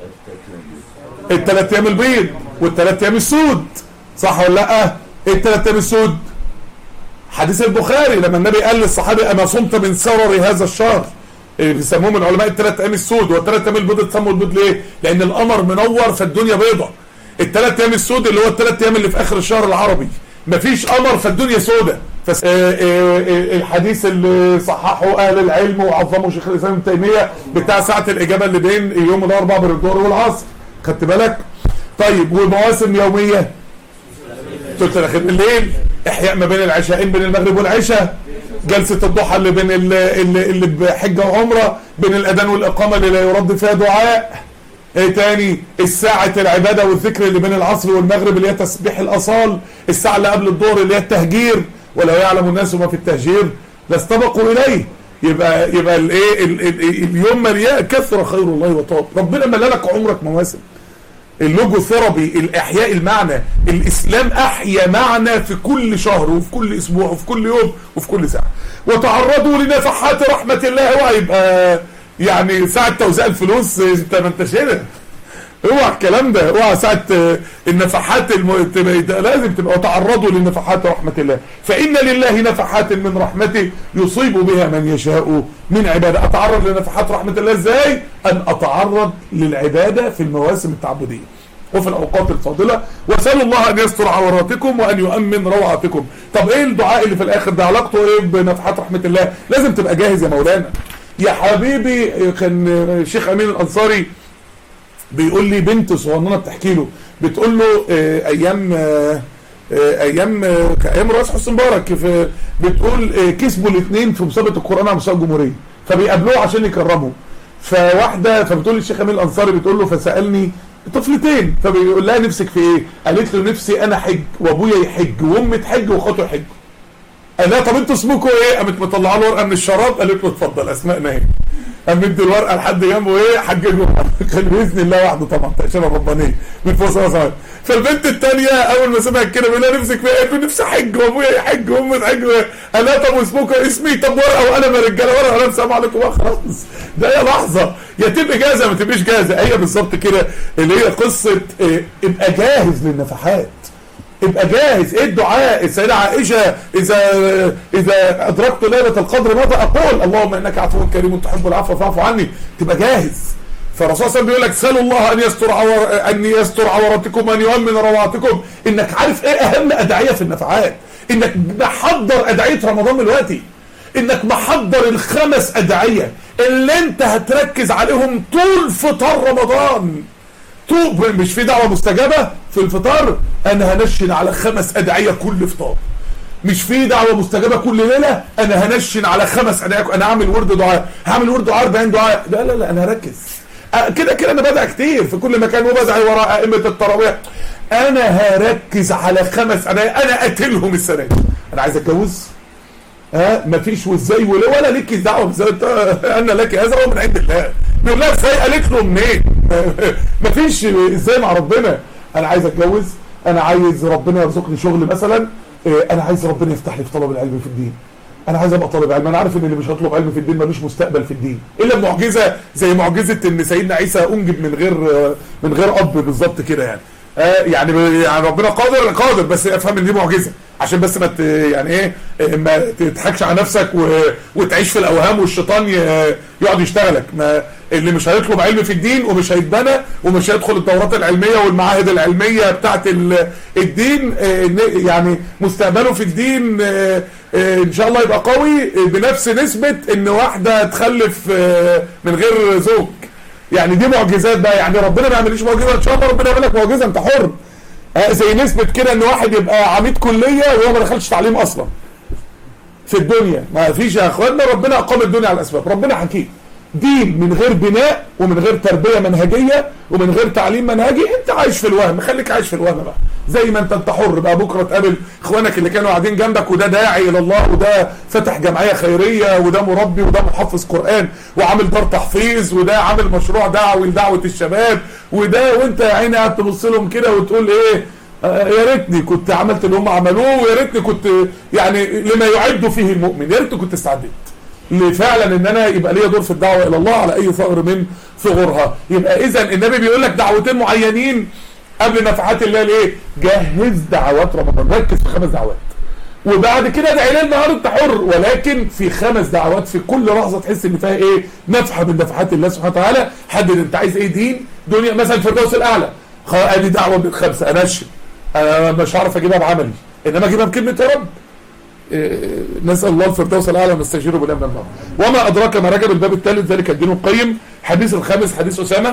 الثلاث ايام البيض والثلاث ايام السود صح ولا لا ايه الثلاث ايام السود حديث البخاري لما النبي قال للصحابي اما صمت من سرر هذا الشهر إيه بيسموهم العلماء الثلاث ايام السود والثلاث ايام البيض اتسموا البيض ليه لان القمر منور فالدنيا بيضة الثلاث ايام السود اللي هو الثلاث ايام اللي في اخر الشهر العربي مفيش قمر فالدنيا سودة فس... آه، آه، آه، الحديث اللي صححه اهل العلم وعظمه شيخ الاسلام ابن تيميه بتاع ساعه الاجابه اللي بين يوم الاربعاء بين الظهر والعصر خدت بالك طيب ومواسم يوميه ثلث الاخير بالليل احياء ما بين العشاءين بين المغرب والعشاء جلسة الضحى اللي بين ال- اللي, اللي بحجة وعمرة بين الأذان والإقامة اللي لا يرد فيها دعاء ايه تاني الساعة العبادة والذكر اللي بين العصر والمغرب اللي هي تسبيح الأصال الساعة اللي قبل الظهر اللي هي التهجير ولو يعلم الناس ما في التهجير لاستبقوا إليه يبقى يبقى الايه ال- ال- اليوم مليان كثر خير الله وطاب ربنا ملالك عمرك مواسم اللوجو ثيرابي الاحياء المعنى الاسلام احيا معنى في كل شهر وفي كل اسبوع وفي كل يوم وفي كل ساعه وتعرضوا لنفحات رحمه الله وهيبقى يعني ساعه توزيع الفلوس انت ما انتش هنا اوعى الكلام ده اوعى ساعه آه، النفحات الم... تبقى- لازم تبقى تعرضوا لنفحات رحمه الله فان لله نفحات من رحمته يصيب بها من يشاء من عباده اتعرض لنفحات رحمه الله ازاي ان اتعرض للعباده في المواسم التعبديه وفي الاوقات الفاضله واسال الله ان يستر عوراتكم وان يؤمن روعاتكم طب ايه الدعاء اللي في الاخر ده علاقته ايه بنفحات رحمه الله لازم تبقى جاهز يا مولانا يا حبيبي كان الشيخ امين الانصاري بيقول لي بنت صغننه بتحكي له بتقول له آه، ايام آه، آه، ايام آه، ايام رئيس حسني مبارك في بتقول آه، كسبوا الاثنين في مسابقه القران على مستوى الجمهوريه فبيقابلوه عشان يكرموا فواحده فبتقول لي الشيخ امين الانصاري بتقول له فسالني طفلتين فبيقول لها نفسك في ايه؟ قالت له نفسي انا حج وابويا يحج وامي تحج واخواته يحجوا قال لها طب انتوا اسمكم ايه؟ قامت مطلعه له ورقه من الشراب قالت له اتفضل اسمائنا ايه؟ قام مدي الورقه لحد جنبه ايه؟ حججوا كان باذن الله وحده طبعا تاشيره ربانيه من فوق سما سما فالبنت الثانيه اول ما سمعت كده بيقول لها نفسك في ايه؟ قالت له نفسي احج وابويا يحج وامي تحج قال لها طب واسمكم اسمي طب ورقه وقلم يا رجاله ورقه وقلم سلام عليكم بقى خلاص ده هي لحظه يا تبقى جاهزه ما تبقيش جاهزه هي بالظبط كده اللي هي قصه إيه، ابقى جاهز للنفحات ابقى جاهز ايه الدعاء السيدة عائشة اذا اذا ادركت ليلة القدر ماذا اقول اللهم انك عفو كريم تحب العفو فاعف عني تبقى جاهز فالرسول صلى الله عليه وسلم بيقول لك سالوا الله ان يستر عور ان يستر عوراتكم وان يؤمن روعاتكم انك عارف ايه اهم ادعية في النفعات انك محضر ادعية رمضان دلوقتي انك محضر الخمس ادعية اللي انت هتركز عليهم طول فطار رمضان طوب مش في دعوة مستجابة في الفطار انا هنشن على خمس ادعية كل فطار مش في دعوة مستجابة كل ليلة انا هنشن على خمس ادعية انا هعمل ورد دعاء هعمل ورد دعاء 40 دعاء لا لا لا انا هركز أه كده كده انا بدع كتير في كل مكان وبدعي وراء ائمة التراويح انا هركز على خمس ادعية انا قاتلهم السنة دي انا عايز اتجوز ها مفيش وازاي ولا ولا ليك دعوه بزي انت انا لك هذا هو من عند الله بيقول لها ازاي قالت له منين مفيش ازاي مع ربنا انا عايز اتجوز انا عايز ربنا يرزقني شغل مثلا إيه، انا عايز ربنا يفتح لي في طلب العلم في الدين انا عايز ابقى طالب علم انا عارف ان اللي مش هيطلب علم في الدين ملوش مستقبل في الدين الا بمعجزه زي معجزه ان سيدنا عيسى انجب من غير من غير اب بالظبط كده يعني آه يعني يعني ربنا قادر قادر بس افهم ان دي معجزه عشان بس ما ت- يعني ايه آه، ما تضحكش على نفسك و... وتعيش في الاوهام والشيطان ي... يقعد يشتغلك ما اللي مش هيطلب علم في الدين ومش هيتبنى ومش هيدخل الدورات العلميه والمعاهد العلميه بتاعت ال... الدين آه، ن- يعني مستقبله في الدين آه، آه، ان شاء الله يبقى قوي آه، بنفس نسبه ان واحده تخلف آه، من غير زوج يعني دي معجزات بقى يعني ربنا ما يعمليش معجزه ان شاء الله ربنا يعمل لك معجزه انت حر آه، زي نسبه كده ان واحد يبقى عميد كليه وهو ما دخلش تعليم اصلا في الدنيا ما فيش يا اخوانا ربنا اقام الدنيا على الاسباب ربنا حكيم دين من غير بناء ومن غير تربيه منهجيه ومن غير تعليم منهجي انت عايش في الوهم خليك عايش في الوهم بقى زي ما انت انت حر بقى بكره تقابل اخوانك اللي كانوا قاعدين جنبك وده داعي الى الله وده فتح جمعيه خيريه وده مربي وده محفظ قران وعامل دار تحفيظ وده عامل مشروع دعوي لدعوه الشباب وده وانت يا عيني قاعد تبص لهم كده وتقول ايه آه، يا ريتني كنت عملت اللي هم عملوه ويا ريتني كنت يعني لما يعد فيه المؤمن يا ريتني كنت استعدت لفعلا ان انا يبقى ليا دور في الدعوه الى الله على اي ثغر من ثغورها يبقى اذا النبي بيقول لك دعوتين معينين قبل نفحات الله الايه جهز دعوات رمضان ركز في خمس دعوات وبعد كده ادعي ليل نهار انت حر ولكن في خمس دعوات في كل لحظه تحس ان فيها ايه نفحه من نفحات الله سبحانه وتعالى حدد انت عايز ايه دين دنيا مثلا الفردوس الاعلى خ- ادي دعوه بالخمسه انشن انا مش هعرف اجيبها بعملي انما اجيبها بكلمه يا رب إيه، نسال الله الفردوس الاعلى ونستجيره بالله من النار وما ادراك ما رجب الباب الثالث ذلك الدين القيم حديث الخامس حديث اسامه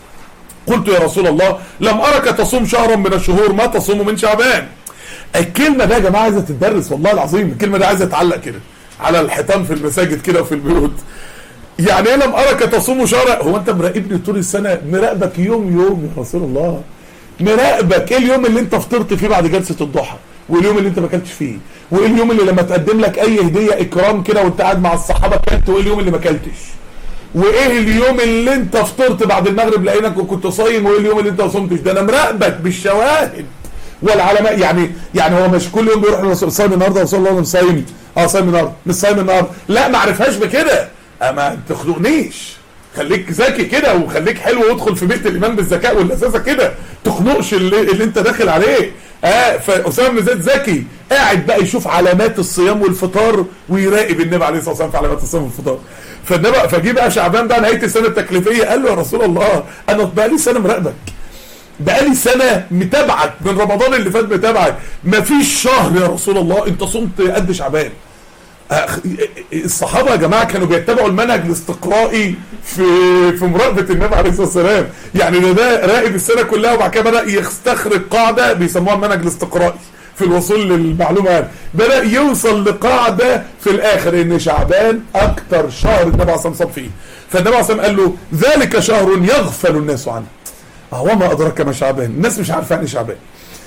قلت يا رسول الله لم ارك تصوم شهرا من الشهور ما تصوم من شعبان الكلمه ده يا جماعه عايزه تتدرس والله العظيم الكلمه دي عايزه تعلق كده على الحيطان في المساجد كده وفي البيوت يعني ايه لم ارك تصوم شهرا هو انت مراقبني طول السنه مراقبك يوم يوم يا رسول الله مراقبك ايه اليوم اللي انت فطرت فيه بعد جلسه الضحى واليوم اللي انت ما اكلتش فيه وايه اليوم اللي لما تقدم لك اي هديه اكرام كده وانت قاعد مع الصحابه كلت وايه اليوم اللي ما اكلتش وايه اليوم اللي انت فطرت بعد المغرب لقيناك وكنت صايم وايه اليوم اللي انت ما صمتش ده انا مراقبك بالشواهد والعلماء يعني يعني هو مش كل يوم بيروح للرسول صايم النهارده رسول الله انا صايم اه صايم النهارده مش صايم النهارده لا ما عرفهاش بكده آه، ما تخنقنيش خليك ذكي كده وخليك حلو وادخل في بيت الايمان بالذكاء واللذاذه كده تخنقش اللي, اللي انت داخل عليه اه فاسامه بن زيد ذكي قاعد بقى يشوف علامات الصيام والفطار ويراقب النبي عليه الصلاه والسلام في علامات الصيام والفطار فالنبي فجه بقى شعبان بقى نهايه السنه التكليفيه قال له يا رسول الله انا بقى لي سنه مراقبك بقالي سنة متابعك من رمضان اللي فات متابعك مفيش شهر يا رسول الله انت صمت قد شعبان أخ- الصحابة يا جماعة كانوا بيتبعوا المنهج الاستقرائي في في مراقبة النبي عليه الصلاة والسلام يعني ده ده راقب السنة كلها وبعد كده بدأ يستخرج قاعدة بيسموها المنهج الاستقرائي في الوصول للمعلومة يعني بدأ يوصل لقاعدة في الآخر إن شعبان أكتر شهر النبي عليه الصلاة والسلام صام فيه فالنبي عليه الصلاة والسلام قال له ذلك شهر يغفل الناس عنه هو ما أدرك ما شعبان الناس مش عارفة يعني شعبان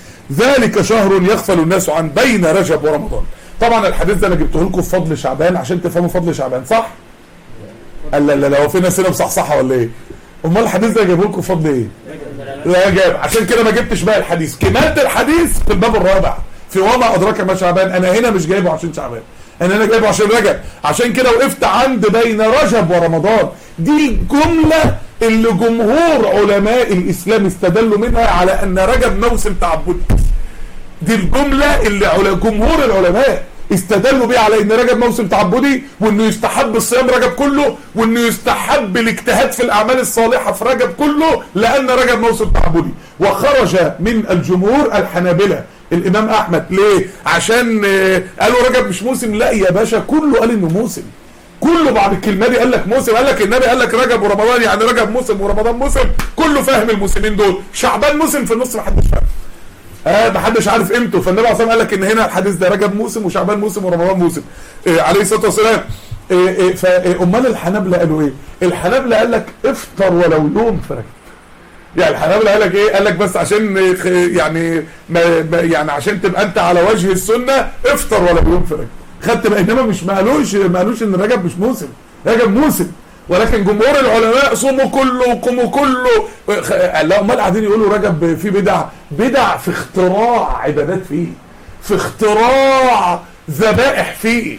ذلك شهر يغفل الناس عن بين رجب ورمضان طبعا الحديث ده انا جبته لكم في فضل شعبان عشان تفهموا فضل شعبان صح قال لا لا لا هو في ناس هنا مصحصحه ولا ايه امال الحديث ده جايبه لكم في فضل ايه لا جايب عشان كده ما جبتش بقى الحديث كمالة الحديث في الباب الرابع في وما ادراك ما شعبان انا هنا مش جايبه عشان شعبان انا هنا جايبه عشان رجب عشان كده وقفت عند بين رجب ورمضان دي الجمله اللي جمهور علماء الاسلام استدلوا منها على ان رجب موسم تعبدي دي الجملة اللي على جمهور العلماء استدلوا بيها على ان رجب موسم تعبدي وانه يستحب الصيام رجب كله وانه يستحب الاجتهاد في الاعمال الصالحة في رجب كله لان رجب موسم تعبدي وخرج من الجمهور الحنابلة الامام احمد ليه عشان آه، قالوا رجب مش موسم لا يا باشا كله قال انه موسم كله بعد الكلمه دي قال لك موسم قال لك النبي قال لك رجب ورمضان يعني رجب موسم ورمضان موسم كله فاهم الموسمين دول شعبان موسم في النص محدش فاهم اه محدش عارف قيمته فالنبي عليه الصلاه والسلام قال لك ان هنا الحديث ده رجب موسم وشعبان موسم ورمضان موسم آه عليه الصلاه والسلام آه آه فامال الحنابلة قالوا ايه الحنابلة قال لك افطر ولو يوم في رجب يعني الحنابلة قال لك ايه قال لك بس عشان آه، خ- يعني ما ما- يعني عشان تبقى انت على وجه السنه افطر ولو يوم في رجب خدت بقى انما مش ما قالوش ما قالوش ان رجب مش موسم رجب موسم ولكن جمهور العلماء صوموا كله وقوموا كله خ- لا امال قاعدين يقولوا رجب فيه بدع بدع في اختراع عبادات فيه في اختراع ذبائح فيه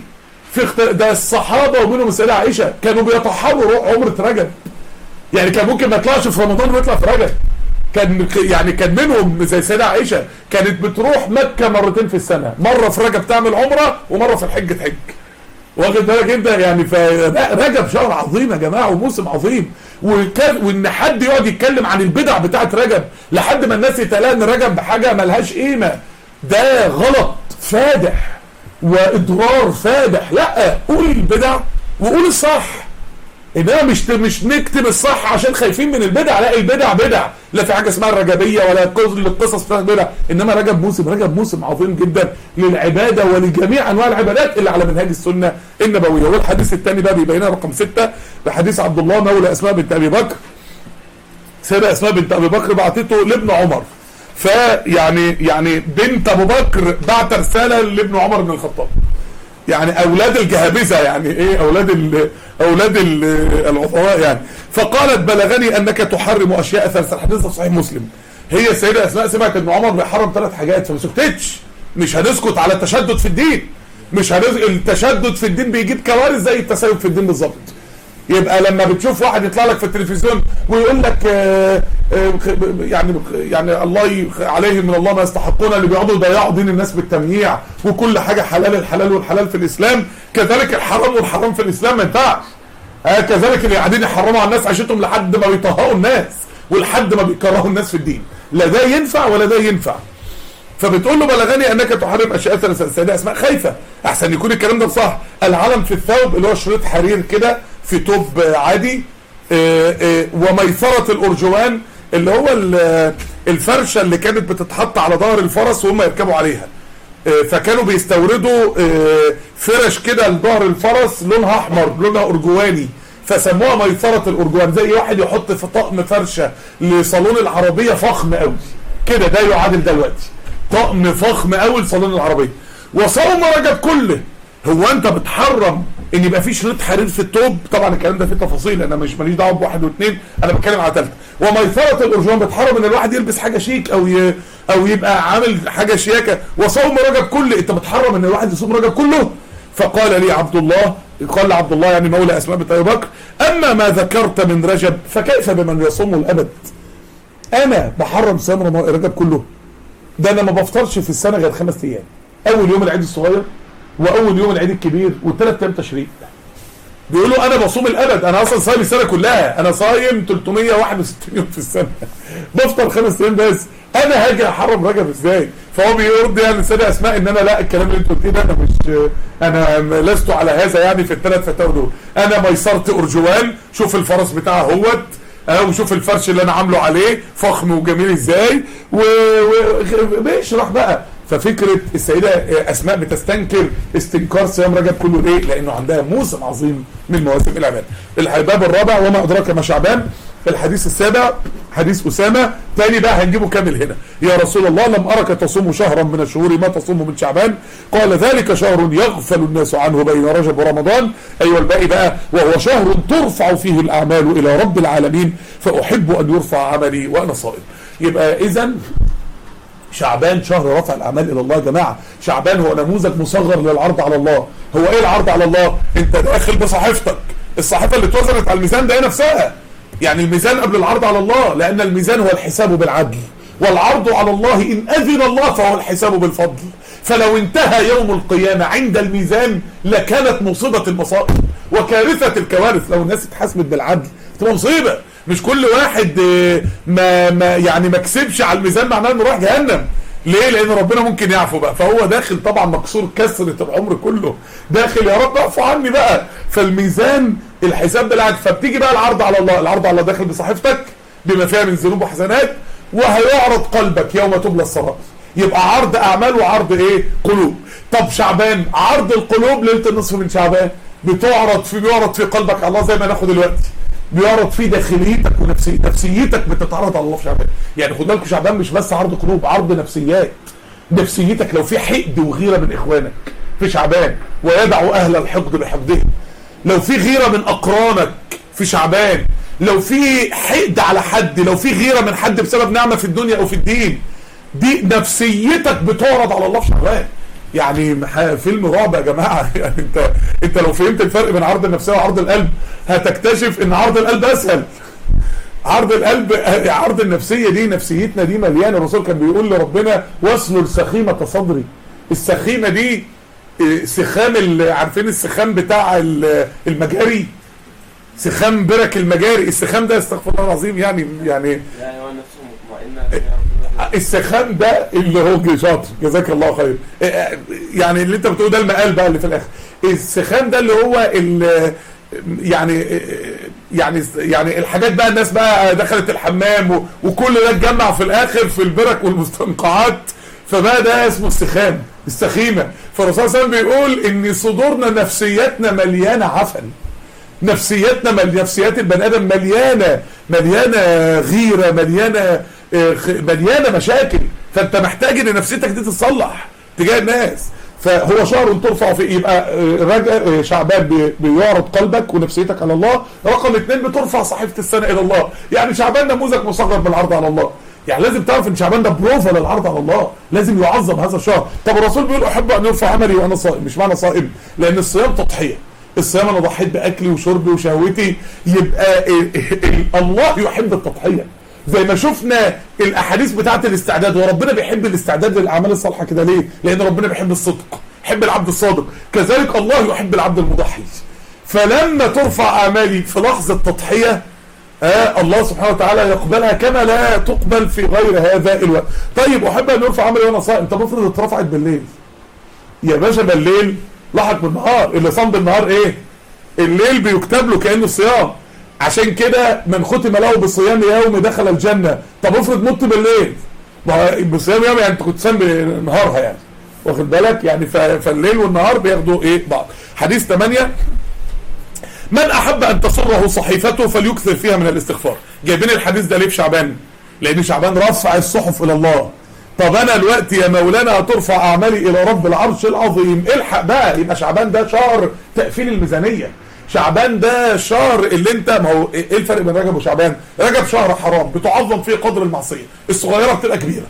في اخت... ده الصحابه ومنهم السيده عائشه كانوا بيتحروا روح عمره رجب يعني كان ممكن ما يطلعش في رمضان ويطلع في رجب كان يعني كان منهم زي السيده عائشه كانت بتروح مكه مرتين في السنه مره في رجب تعمل عمره ومره في الحج تحج واخد بالك انت يعني ف رجب شهر عظيم يا جماعه وموسم عظيم وكان وان حد يقعد يتكلم عن البدع بتاعت رجب لحد ما الناس يتلاقى ان رجب حاجه ملهاش قيمه ده غلط فادح واضرار فادح لا قول البدع وقول الصح انما مش مش نكتب الصح عشان خايفين من البدع لا البدع بدع لا في حاجه اسمها الرجبيه ولا كل القصص بتاعت بدع انما رجب موسم رجب موسم عظيم جدا للعباده ولجميع انواع العبادات اللي على منهاج السنه النبويه والحديث الثاني بقى بيبينها رقم ستة بحديث عبد الله مولى اسماء بنت ابي بكر سيدة اسماء بنت ابي بكر بعتته لابن عمر فيعني يعني بنت ابو بكر بعت رساله لابن عمر بن الخطاب يعني اولاد الجهابذه يعني ايه اولاد ال اولاد ال العظماء يعني فقالت بلغني انك تحرم اشياء ثلاثه الحديث ده صحيح مسلم هي السيده اسماء سمعت ان عمر بيحرم ثلاث حاجات فما سكتتش مش هنسكت على التشدد في الدين مش هنز... التشدد في الدين بيجيب كوارث زي التسيب في الدين بالظبط يبقى لما بتشوف واحد يطلع لك في التلفزيون ويقول لك آه آه يعني يعني الله عليهم من الله ما يستحقون اللي بيقعدوا يضيعوا دين الناس بالتمييع وكل حاجه حلال الحلال والحلال في الاسلام كذلك الحرام والحرام في الاسلام ما ينفعش آه كذلك اللي قاعدين يحرموا على الناس عيشتهم لحد ما بيطهقوا الناس ولحد ما بيكرهوا الناس في الدين لا ده ينفع ولا ده ينفع فبتقول له بلغني انك تحرم اشياء ثلاثه السيده اسماء خايفه احسن يكون الكلام ده صح العلم في الثوب اللي هو شريط حرير كده في توب عادي وميسرة الأرجوان اللي هو الفرشة اللي كانت بتتحط على ظهر الفرس وهم يركبوا عليها فكانوا بيستوردوا فرش كده لظهر الفرس لونها أحمر لونها أرجواني فسموها ميسرة الأرجوان زي واحد يحط في طقم فرشة لصالون العربية فخم قوي كده ده يعادل دلوقتي طقم فخم قوي لصالون العربية وصوم رجب كله هو انت بتحرم ان يبقى في شريط حرير في التوب طبعا الكلام ده فيه تفاصيل انا مش ماليش دعوه بواحد واثنين انا بتكلم على ثالثه وميسره الارجوان بتحرم ان الواحد يلبس حاجه شيك او ي... او يبقى عامل حاجه شياكه وصوم رجب كله انت بتحرم ان الواحد يصوم رجب كله فقال لي عبد الله قال عبد الله يعني مولى اسماء بنت ابي بكر اما ما ذكرت من رجب فكيف بمن يصوم الابد انا بحرم صيام رجب كله ده انا ما بفطرش في السنه غير خمس ايام اول يوم العيد الصغير واول يوم العيد الكبير والثلاث ايام تشريق بيقولوا انا بصوم الابد انا اصلا صايم السنه كلها انا صايم 361 يوم في السنه بفطر خمس ايام بس انا هاجي احرم رجب ازاي فهو بيرد يعني السيده اسماء ان انا لا الكلام اللي انت قلتيه ده انا مش انا لست على هذا يعني في الثلاث فتاوى دول انا ميسرت ارجوان شوف الفرس بتاعه اهوت وشوف الفرش اللي انا عامله عليه فخم وجميل ازاي وبيشرح بقى ففكرة السيدة أسماء بتستنكر استنكار صيام رجب كله ليه؟ لأنه عندها موسم عظيم من مواسم العباد. الباب الرابع وما أدراك ما شعبان الحديث السابع حديث أسامة تاني بقى هنجيبه كامل هنا يا رسول الله لم أرك تصوم شهرا من الشهور ما تصوم من شعبان قال ذلك شهر يغفل الناس عنه بين رجب ورمضان أيوة الباقي بقى وهو شهر ترفع فيه الأعمال إلى رب العالمين فأحب أن يرفع عملي وأنا صائم يبقى إذا شعبان شهر رفع الاعمال الى الله يا جماعه شعبان هو نموذج مصغر للعرض على الله هو ايه العرض على الله انت داخل بصحيفتك الصحيفه اللي اتوزنت على الميزان ده هي نفسها يعني الميزان قبل العرض على الله لان الميزان هو الحساب بالعدل والعرض على الله ان اذن الله فهو الحساب بالفضل فلو انتهى يوم القيامه عند الميزان لكانت مصيبه المصائب وكارثه الكوارث لو الناس اتحاسبت بالعدل تبقى مصيبه مش كل واحد ما, ما يعني ما كسبش على الميزان معناه انه راح جهنم ليه لان ربنا ممكن يعفو بقى فهو داخل طبعا مكسور كسرة العمر كله داخل يا رب اعفو عني بقى فالميزان الحساب ده العدل فبتيجي بقى العرض على الله العرض على الله داخل بصحيفتك بما فيها من ذنوب وحسنات وهيعرض قلبك يوم تبلى السرائر يبقى عرض اعمال وعرض ايه قلوب طب شعبان عرض القلوب ليله النصف من شعبان بتعرض في بيعرض في قلبك على الله زي ما ناخد دلوقتي بيعرض فيه داخليتك ونفسيتك نفسيتك بتتعرض على الله في شعبان يعني خد بالكم شعبان مش بس عرض قلوب عرض نفسيات نفسيتك لو في حقد وغيره من اخوانك في شعبان ويدع اهل الحقد بحقدهم لو في غيره من اقرانك في شعبان لو في حقد على حد لو في غيره من حد بسبب نعمه في الدنيا او في الدين دي نفسيتك بتعرض على الله في شعبان يعني ح- فيلم رعب يا جماعه يعني انت انت لو فهمت الفرق بين عرض النفسيه وعرض القلب هتكتشف ان عرض القلب اسهل عرض القلب عرض النفسيه دي نفسيتنا دي مليانه الرسول كان بيقول لربنا واسلل سخيمه صدري السخيمه دي إيه، سخام ال- عارفين السخام بتاع ال- المجاري سخام برك المجاري السخام ده استغفر الله العظيم يعني يعني يا ايها النفس المطمئنه يا رب السخام ده اللي هو شاطر جزاك الله خير إيه، يعني اللي انت بتقوله ده المقال بقى اللي في الاخر السخام ده اللي هو ال يعني يعني يعني الحاجات بقى الناس بقى دخلت الحمام و- وكل ده اتجمع في الاخر في البرك والمستنقعات فبقى ده اسمه السخام السخيمه فالرسول صلى الله عليه وسلم بيقول ان صدورنا نفسيتنا مليانه عفن نفسيتنا مل... نفسيات البني ادم مليانه مليانه غيره مليانه آه، خ- مليانه مشاكل فانت محتاج ان نفسيتك دي تتصلح تجاه الناس فهو شهر ترفع فيه يبقى آه، رجع آه، شعبان بي- بيعرض قلبك ونفسيتك على الله رقم اثنين بترفع صحيفه السنه الى الله يعني شعبان نموذج مصغر بالعرض على الله يعني لازم تعرف ان شعبان ده بروفا للعرض على الله لازم يعظم هذا الشهر طب الرسول بيقول احب ان يرفع عملي وانا صائم مش معنى صائم لان الصيام تضحيه الصيام انا ضحيت باكلي وشربي وشهوتي يبقى ال- ال- الله يحب التضحيه زي ما شفنا الاحاديث بتاعه الاستعداد وربنا بيحب الاستعداد للاعمال الصالحه كده ليه لان ربنا بيحب الصدق يحب العبد الصادق كذلك الله يحب العبد المضحي فلما ترفع اعمالي في لحظه تضحيه آه الله سبحانه وتعالى يقبلها كما لا تقبل في غير هذا الوقت طيب احب ان يرفع عملي وانا صائم طب افرض اترفعت بالليل يا باشا بالليل لحق بالنهار اللي صام بالنهار ايه الليل بيكتب له كانه صيام عشان كده من ختم له بصيام يوم دخل الجنه طب افرض مت بالليل ما هو بصيام يوم يعني انت كنت صام بنهارها يعني واخد بالك يعني ف- فالليل والنهار بياخدوا ايه بعض حديث 8 من احب ان تسره صحيفته فليكثر فيها من الاستغفار جايبين الحديث ده ليه في شعبان لان شعبان رفع الصحف الى الله طب انا الوقت يا مولانا هترفع اعمالي الى رب العرش العظيم الحق بقى يبقى شعبان ده شهر تقفيل الميزانيه شعبان ده شهر اللي انت ما هو ايه الفرق بين رجب وشعبان رجب شهر حرام بتعظم فيه قدر المعصيه الصغيره بتبقى كبيره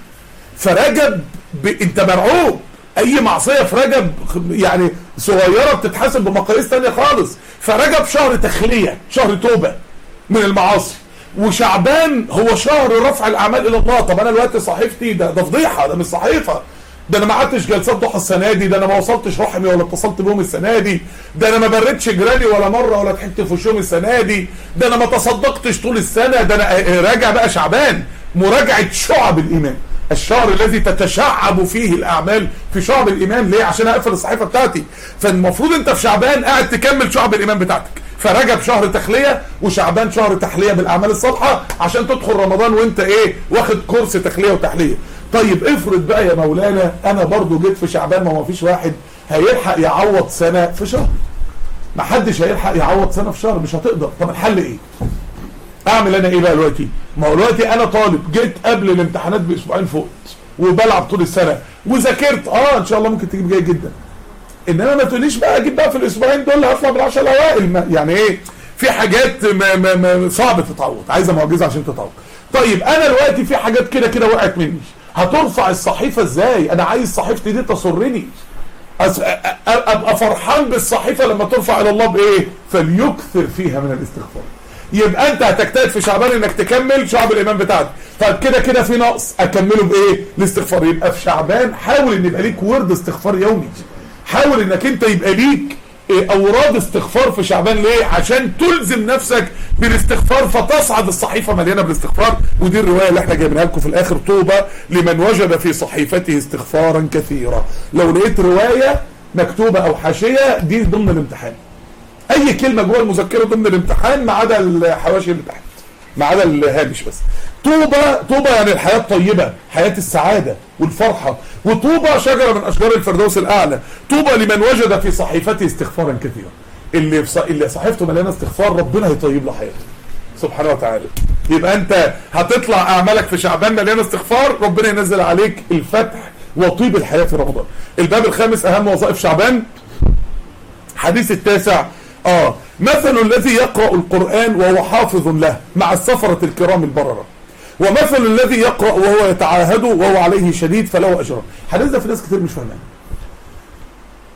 فرجب ب... انت مرعوب اي معصيه في رجب يعني صغيره بتتحاسب بمقاييس تانية خالص فرجب شهر تخليه شهر توبه من المعاصي وشعبان هو شهر رفع الاعمال الى الله طب انا دلوقتي صحيفتي ده ده فضيحه ده مش صحيفه ده انا ما قعدتش جلسات ضحى السنه دي ده انا ما وصلتش رحمي ولا اتصلت بهم السنه دي ده انا ما بردش جيراني ولا مره ولا ضحكت في وشهم السنه دي ده انا ما تصدقتش طول السنه ده انا راجع بقى شعبان مراجعه شعب الايمان الشهر الذي تتشعب فيه الاعمال في شعب الايمان ليه عشان اقفل الصحيفه بتاعتي فالمفروض انت في شعبان قاعد تكمل شعب الايمان بتاعتك فرجب شهر تخليه وشعبان شهر تحليه بالاعمال الصالحه عشان تدخل رمضان وانت ايه واخد كورس تخليه وتحليه طيب افرض بقى يا مولانا انا برضو جيت في شعبان ما هو فيش واحد هيلحق يعوض سنه في شهر ما حدش هيلحق يعوض سنه في شهر مش هتقدر طب الحل ايه اعمل انا ايه بقى دلوقتي ما هو دلوقتي انا طالب جيت قبل الامتحانات باسبوعين فوت وبلعب طول السنه وذاكرت اه ان شاء الله ممكن تجيب جيد جدا انما ما تقوليش بقى اجيب بقى في الاسبوعين دول هطلع بالعشر الاوائل ما- يعني ايه في حاجات ما ما ما صعب تتعوض عايزه معجزه عشان تتعوض طيب انا دلوقتي في حاجات كده كده وقعت مني هترفع الصحيفه ازاي انا عايز صحيفتي دي تسرني أس- أ- أ- ابقى فرحان بالصحيفه لما ترفع الى الله بايه فليكثر فيها من الاستغفار يبقى انت هتجتهد في شعبان انك تكمل شعب الايمان بتاعك طيب كده كده في نقص اكمله بايه الاستغفار يبقى في شعبان حاول ان يبقى ليك ورد استغفار يومي حاول انك انت يبقى ليك إيه، اوراد استغفار في شعبان ليه عشان تلزم نفسك بالاستغفار فتصعد الصحيفه مليانه بالاستغفار ودي الروايه اللي احنا جايبينها لكم في الاخر طوبى لمن وجد في صحيفته استغفارا كثيرا لو لقيت روايه مكتوبه او حاشيه دي ضمن الامتحان اي كلمه جوه المذكره ضمن الامتحان ما عدا الحواشي اللي تحت ما عدا الهامش بس طوبى طوبى يعني الحياه الطيبه حياه السعاده والفرحه وطوبى شجره من اشجار الفردوس الاعلى طوبى لمن وجد في صحيفته استغفارا كثيرا اللي في ص- اللي صحيفته مليانه استغفار ربنا هيطيب له حياته سبحانه وتعالى يبقى انت هتطلع اعمالك في شعبان مليانه استغفار ربنا ينزل عليك الفتح وطيب الحياه في رمضان الباب الخامس اهم وظائف شعبان حديث التاسع اه مثل الذي يقرأ القرآن وهو حافظ له مع السفرة الكرام البررة ومثل الذي يقرأ وهو يتعاهده وهو عليه شديد فله أجران الحديث ده في ناس كتير مش فاهمين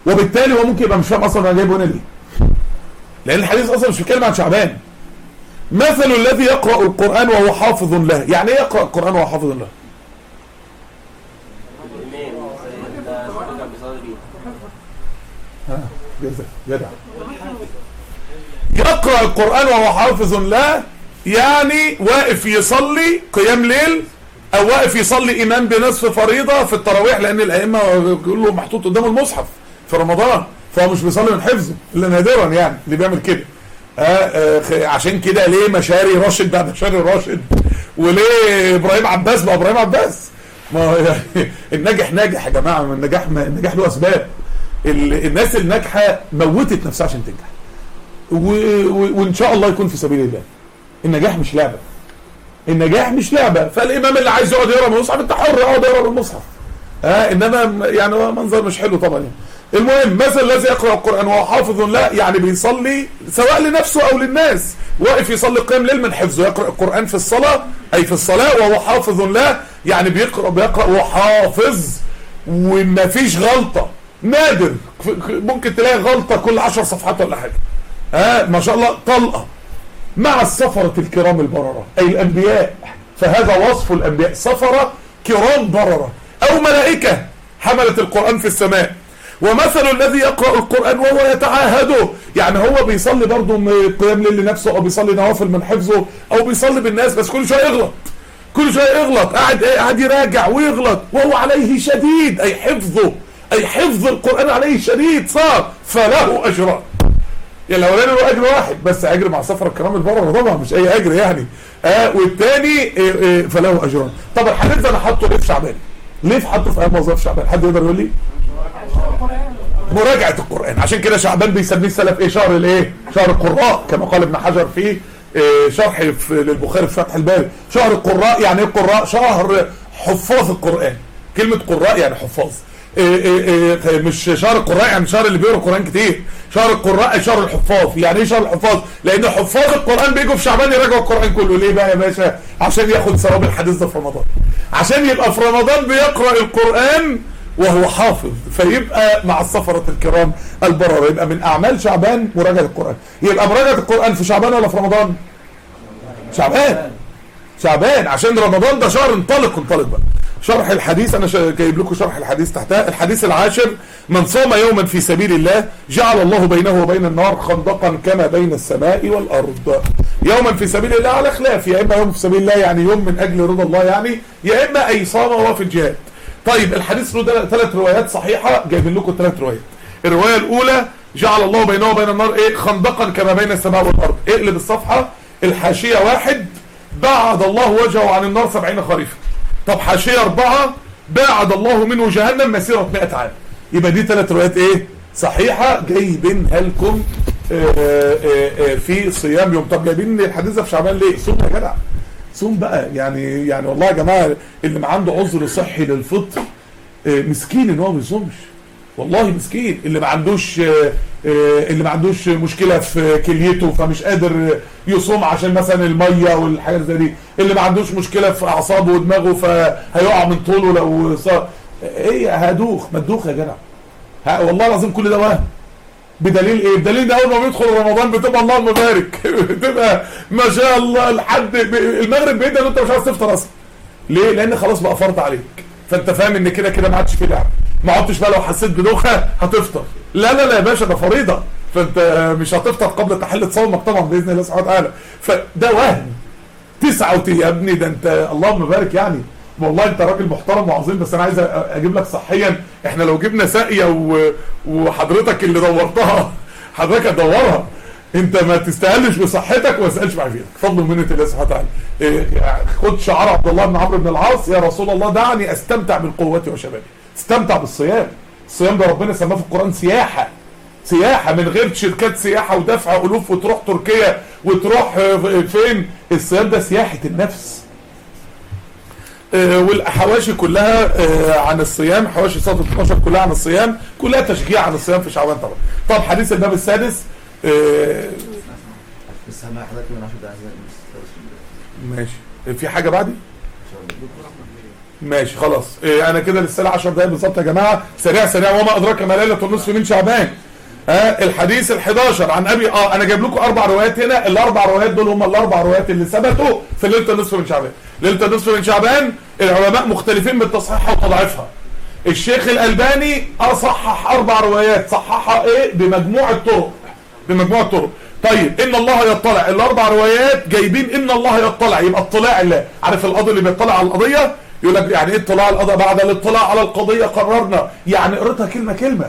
وبالتالي هو ممكن يبقى مش فاهم اصلا انا جايبه هنا ليه لان الحديث اصلا مش بيتكلم عن شعبان مثل الذي يقرا القران وهو حافظ له يعني ايه يقرا القران وهو حافظ له الإمام زي الشيخ كان بيصلي بيه جزا جدع يقرأ القرآن وهو حافظ له يعني واقف يصلي قيام ليل او واقف يصلي امام بنصف فريضة في التراويح لان الائمة كله محطوط قدامه المصحف في رمضان فهو مش بيصلي من حفظه الا نادرا يعني اللي بيعمل كده آه آه خ- عشان كده ليه مشاري راشد بعد مشاري راشد وليه ابراهيم عباس بقى ابراهيم عباس ما هو يعني الناجح ناجح يا جماعه ما النجاح ما النجاح له اسباب ال- الناس الناجحه موتت نفسها عشان تنجح و... و... وان شاء الله يكون في سبيل الله النجاح مش لعبه النجاح مش لعبه فالامام اللي عايز يقعد يقرا من المصحف انت حر اقعد اقرا من المصحف ها انما م- يعني هو منظر مش حلو طبعا يعني. المهم مثل الذي يقرا القران وهو حافظ لا يعني بيصلي سواء لنفسه او للناس واقف يصلي قيام ليل من حفظه يقرا القران في الصلاه اي في الصلاه وهو حافظ لا يعني بيقرا بيقرا وهو حافظ وما فيش غلطه نادر ف- ك- ممكن تلاقي غلطه كل عشر صفحات ولا حاجه ها ما شاء الله طلقه مع السفرة الكرام البررة أي الأنبياء فهذا وصف الأنبياء سفرة كرام بررة أو ملائكة حملت القرآن في السماء ومثل الذي يقرأ القرآن وهو يتعاهده يعني هو بيصلي برضه م- قيام ليل لنفسه أو بيصلي نوافل من حفظه أو بيصلي بالناس بس كل شوية يغلط كل شوية يغلط قاعد ايه قاعد يراجع ويغلط وهو عليه شديد أي حفظه أي حفظ القرآن عليه شديد صار فله أجران يعني الاولاني له اجر واحد بس اجر مع سفر الكرام البرره طبعا مش اي اجر يعني آه والتاني إيه إيه فله اجران طب الحديث ده انا حاطه ليه في شعبان ليه في حاطه في ايام وظيفه شعبان حد يقدر يقول لي مراجعه القران عشان كده شعبان بيسميه السلف ايه شهر الايه شهر القراء كما قال ابن حجر في إيه شرح في للبخاري في فتح الباري شهر القراء يعني ايه القراء شهر حفاظ القران كلمه قراء يعني حفاظ إيه إيه إيه مش شهر القراء يعني شهر اللي بيقرا القران كتير شهر القراء شهر الحفاظ يعني ايه شهر الحفاظ لان حفاظ القران بيجوا في شعبان يراجعوا القران كله ليه بقى يا باشا عشان ياخد ثواب الحديث ده في رمضان عشان يبقى في رمضان بيقرا القران وهو حافظ فيبقى مع السفرة الكرام البررة يبقى من أعمال شعبان مراجعة القرآن يبقى مراجعة القرآن في شعبان ولا في رمضان شعبان شعبان عشان رمضان ده شهر انطلق انطلق بقى شرح الحديث انا شا- جايب لكم شرح الحديث تحتها الحديث العاشر من صام يوما في سبيل الله جعل الله بينه وبين النار خندقا كما بين السماء والارض يوما في سبيل الله على خلاف يا اما يوم في سبيل الله يعني يوم من اجل رضا الله يعني يا اما اي صام وهو في الجهاد طيب الحديث له ثلاث روايات صحيحه جايبين لكم ثلاث روايات الروايه الاولى جعل الله بينه وبين النار ايه خندقا كما بين السماء والارض اقلب الصفحه الحاشيه واحد بعد الله وجهه عن النار سبعين خريفا طب حاشية أربعة باعد الله منه جهنم مسيرة 100 عام يبقى دي ثلاث روايات إيه صحيحة جايبينها لكم آه، آه، آه، في صيام يوم طب جايبين الحديث ده في شعبان ليه صوم يا جدع صوم بقى يعني يعني والله يا جماعة اللي ما عنده عذر صحي للفطر آه، مسكين ان هو ما بيصومش والله مسكين اللي ما عندوش آه، آه، اللي ما عندوش مشكله في كليته فمش قادر يصوم عشان مثلا الميه والحاجات زي دي اللي ما عندوش مشكله في اعصابه ودماغه فهيقع من طوله لو صار ايه هدوخ ما تدوخ يا جدع ها والله العظيم كل ده وهم بدليل ايه بدليل ان اول ما بيدخل رمضان بتبقى اللهم بارك بتبقى ما شاء الله لحد ب- المغرب بيبدا وانت مش عايز تفطر اصلا ليه لان خلاص بقى فرض عليك فانت فاهم ان كده كده ما عادش في لعب ما عدتش بقى لو حسيت بدوخه هتفطر لا لا لا يا باشا ده فريضه فانت مش هتفطر قبل تحله صومك طبعا باذن الله سبحانه وتعالى فده وهم تسعة وت... يا ابني ده انت اللهم بارك يعني والله انت راجل محترم وعظيم بس انا عايز أ- اجيب لك صحيا احنا لو جبنا ساقيه و... وحضرتك اللي دورتها حضرتك هتدورها انت ما تستاهلش بصحتك وما تسالش بعافيتك فضل ومنه الله سبحانه وتعالى إيه، خد شعار عبد الله بن عمرو بن العاص يا رسول الله دعني استمتع بالقوه وشبابي استمتع بالصيام الصيام ده ربنا سماه في القران سياحه سياحة من غير شركات سياحة ودفع ألوف وتروح تركيا وتروح آه، فين الصيام ده سياحة النفس آه، والحواشي كلها آه، عن الصيام حواشي صوت 12 كلها عن الصيام كلها تشجيع عن الصيام في شعبان طبعا طب حديث الباب السادس آه، بس سامع حضرتك من 10 دقايق ماشي في حاجة بعدي ماشي خلاص إيه انا كده لسه 10 دقايق بالظبط يا جماعه سريع سريع وما ادراك ما ليله النصف من شعبان ها الحديث ال11 عن ابي اه انا جايب لكم اربع روايات هنا الاربع روايات دول هم الاربع روايات اللي ثبتوا في ليله النصف من شعبان ليله النصف من شعبان العلماء مختلفين بالتصحيح وتضعيفها الشيخ الالباني اصحح اربع روايات صححها ايه بمجموعه طرق بمجموعه طرق طيب ان الله يطلع الاربع روايات جايبين ان الله يطلع يبقى اطلاع الله عارف القاضي اللي بيطلع على القضيه يقول لك يعني ايه اطلاع القضاء بعد الاطلاع على القضيه قررنا يعني قريتها كلمه كلمه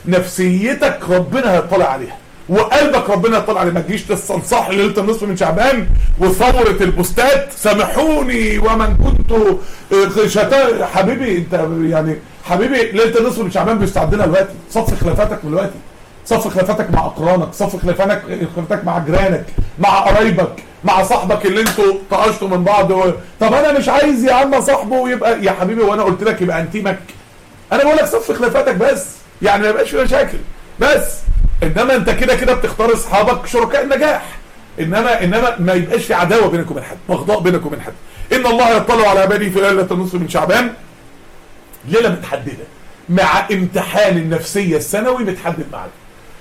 نفسيتك ربنا هيطلع عليها وقلبك ربنا يطلع عليه ما تجيش تستنصح ليله النصف من شعبان وثوره البوستات سامحوني ومن كنت آه، شتا حبيبي انت يعني حبيبي ليله النصف من شعبان بيستعد لها دلوقتي صف خلافاتك من دلوقتي صف خلافاتك مع اقرانك صف خلافاتك خلافاتك مع جيرانك مع قرايبك مع صاحبك اللي انتوا طقشتوا من بعض و... طب انا مش عايز يا عم صاحبه ويبقى يا حبيبي وانا قلت لك يبقى انتيمك انا بقول لك صف خلافاتك بس يعني ما يبقاش في مشاكل بس انما انت كده كده بتختار اصحابك شركاء النجاح انما انما ما يبقاش في عداوه بينك وبين حد بغضاء بينك وبين حد ان الله يطلع على عباده في ليله النصف من شعبان ليله متحدده مع امتحان النفسيه السنوي متحدد معاك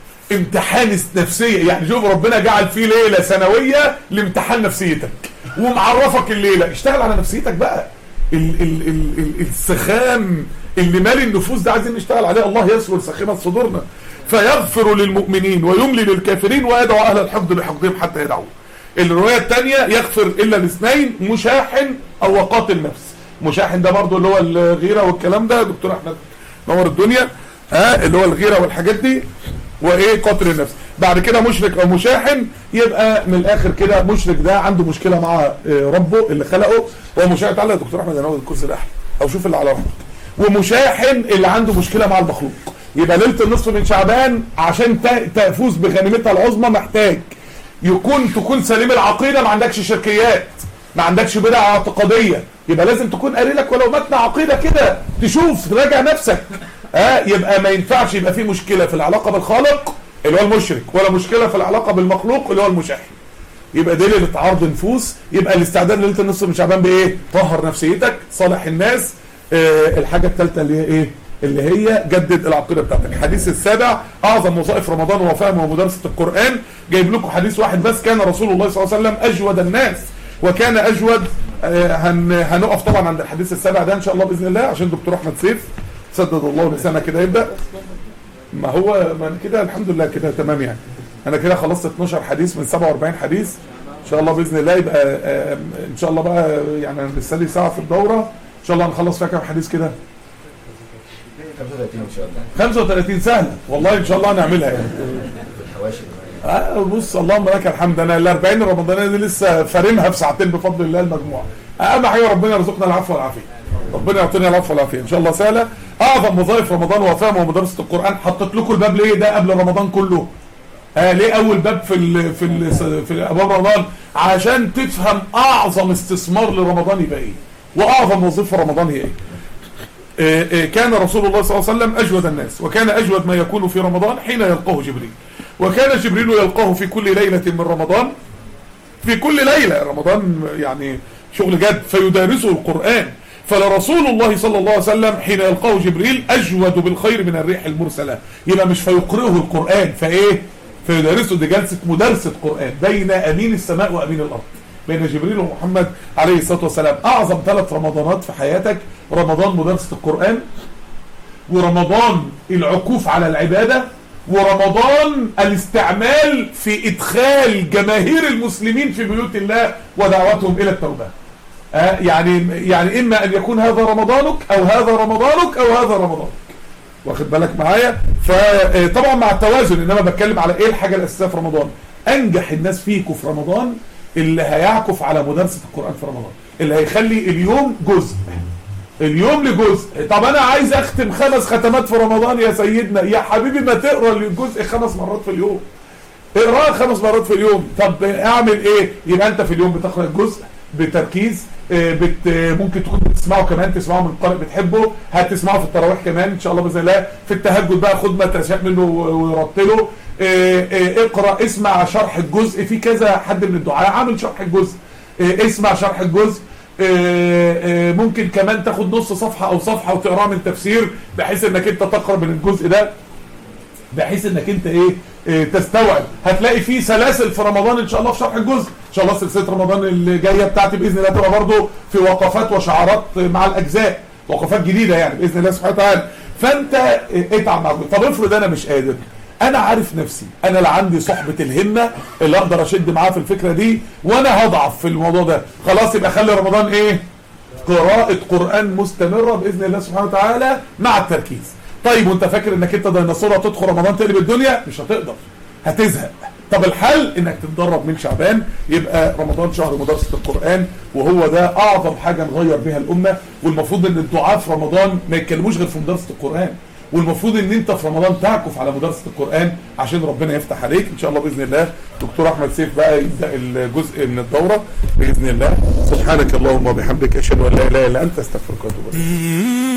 امتحان نفسية يعني شوف ربنا جعل فيه ليلة سنوية لامتحان نفسيتك ومعرفك الليلة اشتغل على نفسيتك بقى ال ال ال ال السخام اللي مالي النفوس ده عايزين نشتغل عليه الله يسر سخيمة صدورنا فيغفر للمؤمنين ويملي للكافرين ويدعو أهل الحقد بحقدهم حتى يدعوه الرواية الثانية يغفر إلا الاثنين مشاحن أو وقاتل نفس مشاحن ده برضو اللي هو الغيرة والكلام ده دكتور أحمد نور الدنيا ها اللي هو الغيرة والحاجات دي وايه قتل النفس بعد كده مشرك او مشاحن يبقى من الاخر كده مشرك ده عنده مشكله مع آه، ربه اللي خلقه هو مشاحن تعالى يا دكتور احمد انا الكرسي الاحلى او شوف اللي على رحمك ومشاحن اللي عنده مشكله مع المخلوق يبقى ليله النصف من شعبان عشان ت- تفوز بغنيمتها العظمى محتاج يكون تكون سليم العقيده ما عندكش شركيات ما عندكش بدع اعتقاديه يبقى لازم تكون قاري لك ولو متن عقيده كده تشوف تراجع نفسك اه يبقى ما ينفعش يبقى في مشكله في العلاقه بالخالق اللي هو المشرك ولا مشكله في العلاقه بالمخلوق اللي هو المشاحن يبقى دي ليله عرض نفوس يبقى الاستعداد ليله النصف من شعبان بايه طهر نفسيتك صالح الناس آه الحاجه الثالثه اللي هي ايه اللي هي جدد العقيده بتاعتك الحديث السابع اعظم وظائف رمضان هو فهم ومدارسه القران جايب لكم حديث واحد بس كان رسول الله صلى الله عليه وسلم اجود الناس وكان اجود آه هن هنقف طبعا عند الحديث السابع ده ان شاء الله باذن الله عشان دكتور احمد سيف سدد الله لسانه كده يبدا ما هو ما أنا كده الحمد لله كده تمام يعني انا كده خلصت 12 حديث من 47 حديث ان شاء الله باذن الله يبقى آه، ان شاء الله بقى يعني أنا لسه لي ساعه في الدوره ان شاء الله هنخلص فيها كام حديث كده 35 ان شاء الله 35 سهله والله ان شاء الله هنعملها يعني في الحواشي آه بص اللهم لك الحمد انا ال 40 رمضانيه دي لسه فارمها في ساعتين بفضل الله المجموعه اهم حاجه ربنا يرزقنا العفو والعافيه ربنا يعطينا العفو والعافيه ان شاء الله سهله اعظم وظائف رمضان هو فهم ومدرسه القران حطيت لكم الباب ليه ده قبل رمضان كله آه ليه اول باب في ال في ال في ابواب رمضان عشان تفهم اعظم استثمار لرمضان يبقى ايه واعظم وظيفه رمضان هي ايه آه، آه، كان رسول الله صلى الله عليه وسلم أجود الناس وكان أجود ما يكون في رمضان حين يلقاه جبريل وكان جبريل يلقاه في كل ليلة من رمضان في كل ليلة رمضان يعني شغل جد فيدارسه القرآن فلرسول الله صلى الله عليه وسلم حين يلقاه جبريل أجود بالخير من الريح المرسلة يبقى مش فيقرئه القرآن فإيه فيدارسه دي جلسة مدارسة قرآن بين أمين السماء وأمين الأرض بين جبريل ومحمد عليه الصلاة والسلام أعظم ثلاث رمضانات في حياتك رمضان مدارسة القرآن ورمضان العكوف على العبادة ورمضان الاستعمال في إدخال جماهير المسلمين في بيوت الله ودعوتهم إلى التوبة آه يعني يعني إما أن يكون هذا رمضانك أو هذا رمضانك أو هذا رمضانك واخد بالك معايا فطبعا مع التوازن انما بتكلم على ايه الحاجه الاساسيه في رمضان انجح الناس فيكم في رمضان اللي هيعكف على مدارسه القران في رمضان اللي هيخلي اليوم جزء اليوم لجزء طب انا عايز اختم خمس ختمات في رمضان يا سيدنا يا حبيبي ما تقرا الجزء خمس مرات في اليوم اقراه خمس مرات في اليوم طب اعمل ايه يبقى انت في اليوم بتقرا الجزء بتركيز آه، بت آه، ممكن تكون بتسمعه كمان تسمعه من قارئ بتحبه هتسمعه في التراويح كمان ان شاء الله باذن الله في التهجد بقى خد ما تشاء منه و- ورتله آه، آه، اقرا اسمع شرح الجزء في كذا حد من الدعاء عامل شرح الجزء آه، اسمع شرح الجزء آه، آه، ممكن كمان تاخد نص صفحه او صفحه وتقراها من تفسير بحيث انك انت تقرا من الجزء ده بحيث انك انت ايه اه تستوعب هتلاقي في سلاسل في رمضان ان شاء الله في شرح الجزء ان شاء الله سلسله رمضان اللي جايه بتاعتي باذن الله تبقى برضه في وقفات وشعارات مع الاجزاء وقفات جديده يعني باذن الله سبحانه وتعالى فانت اه اتعب مع الجزء. طب افرض انا مش قادر انا عارف نفسي انا لا عندي صحبه الهمه اللي اقدر اشد معاه في الفكره دي وانا هضعف في الموضوع ده خلاص يبقى خلي رمضان ايه قراءة قرآن مستمرة بإذن الله سبحانه وتعالى مع التركيز طيب وانت فاكر انك انت ديناصور هتدخل رمضان تقلب الدنيا مش هتقدر هتزهق طب الحل انك تتدرب من شعبان يبقى رمضان شهر مدرسة القرآن وهو ده اعظم حاجة نغير بها الامة والمفروض ان الدعاء في رمضان ما يتكلموش غير في مدرسة القرآن والمفروض ان انت في رمضان تعكف على مدرسة القرآن عشان ربنا يفتح عليك ان شاء الله باذن الله دكتور احمد سيف بقى يبدا الجزء من الدورة باذن الله سبحانك اللهم وبحمدك اشهد ان لا اله الا انت استغفرك واتوب اليك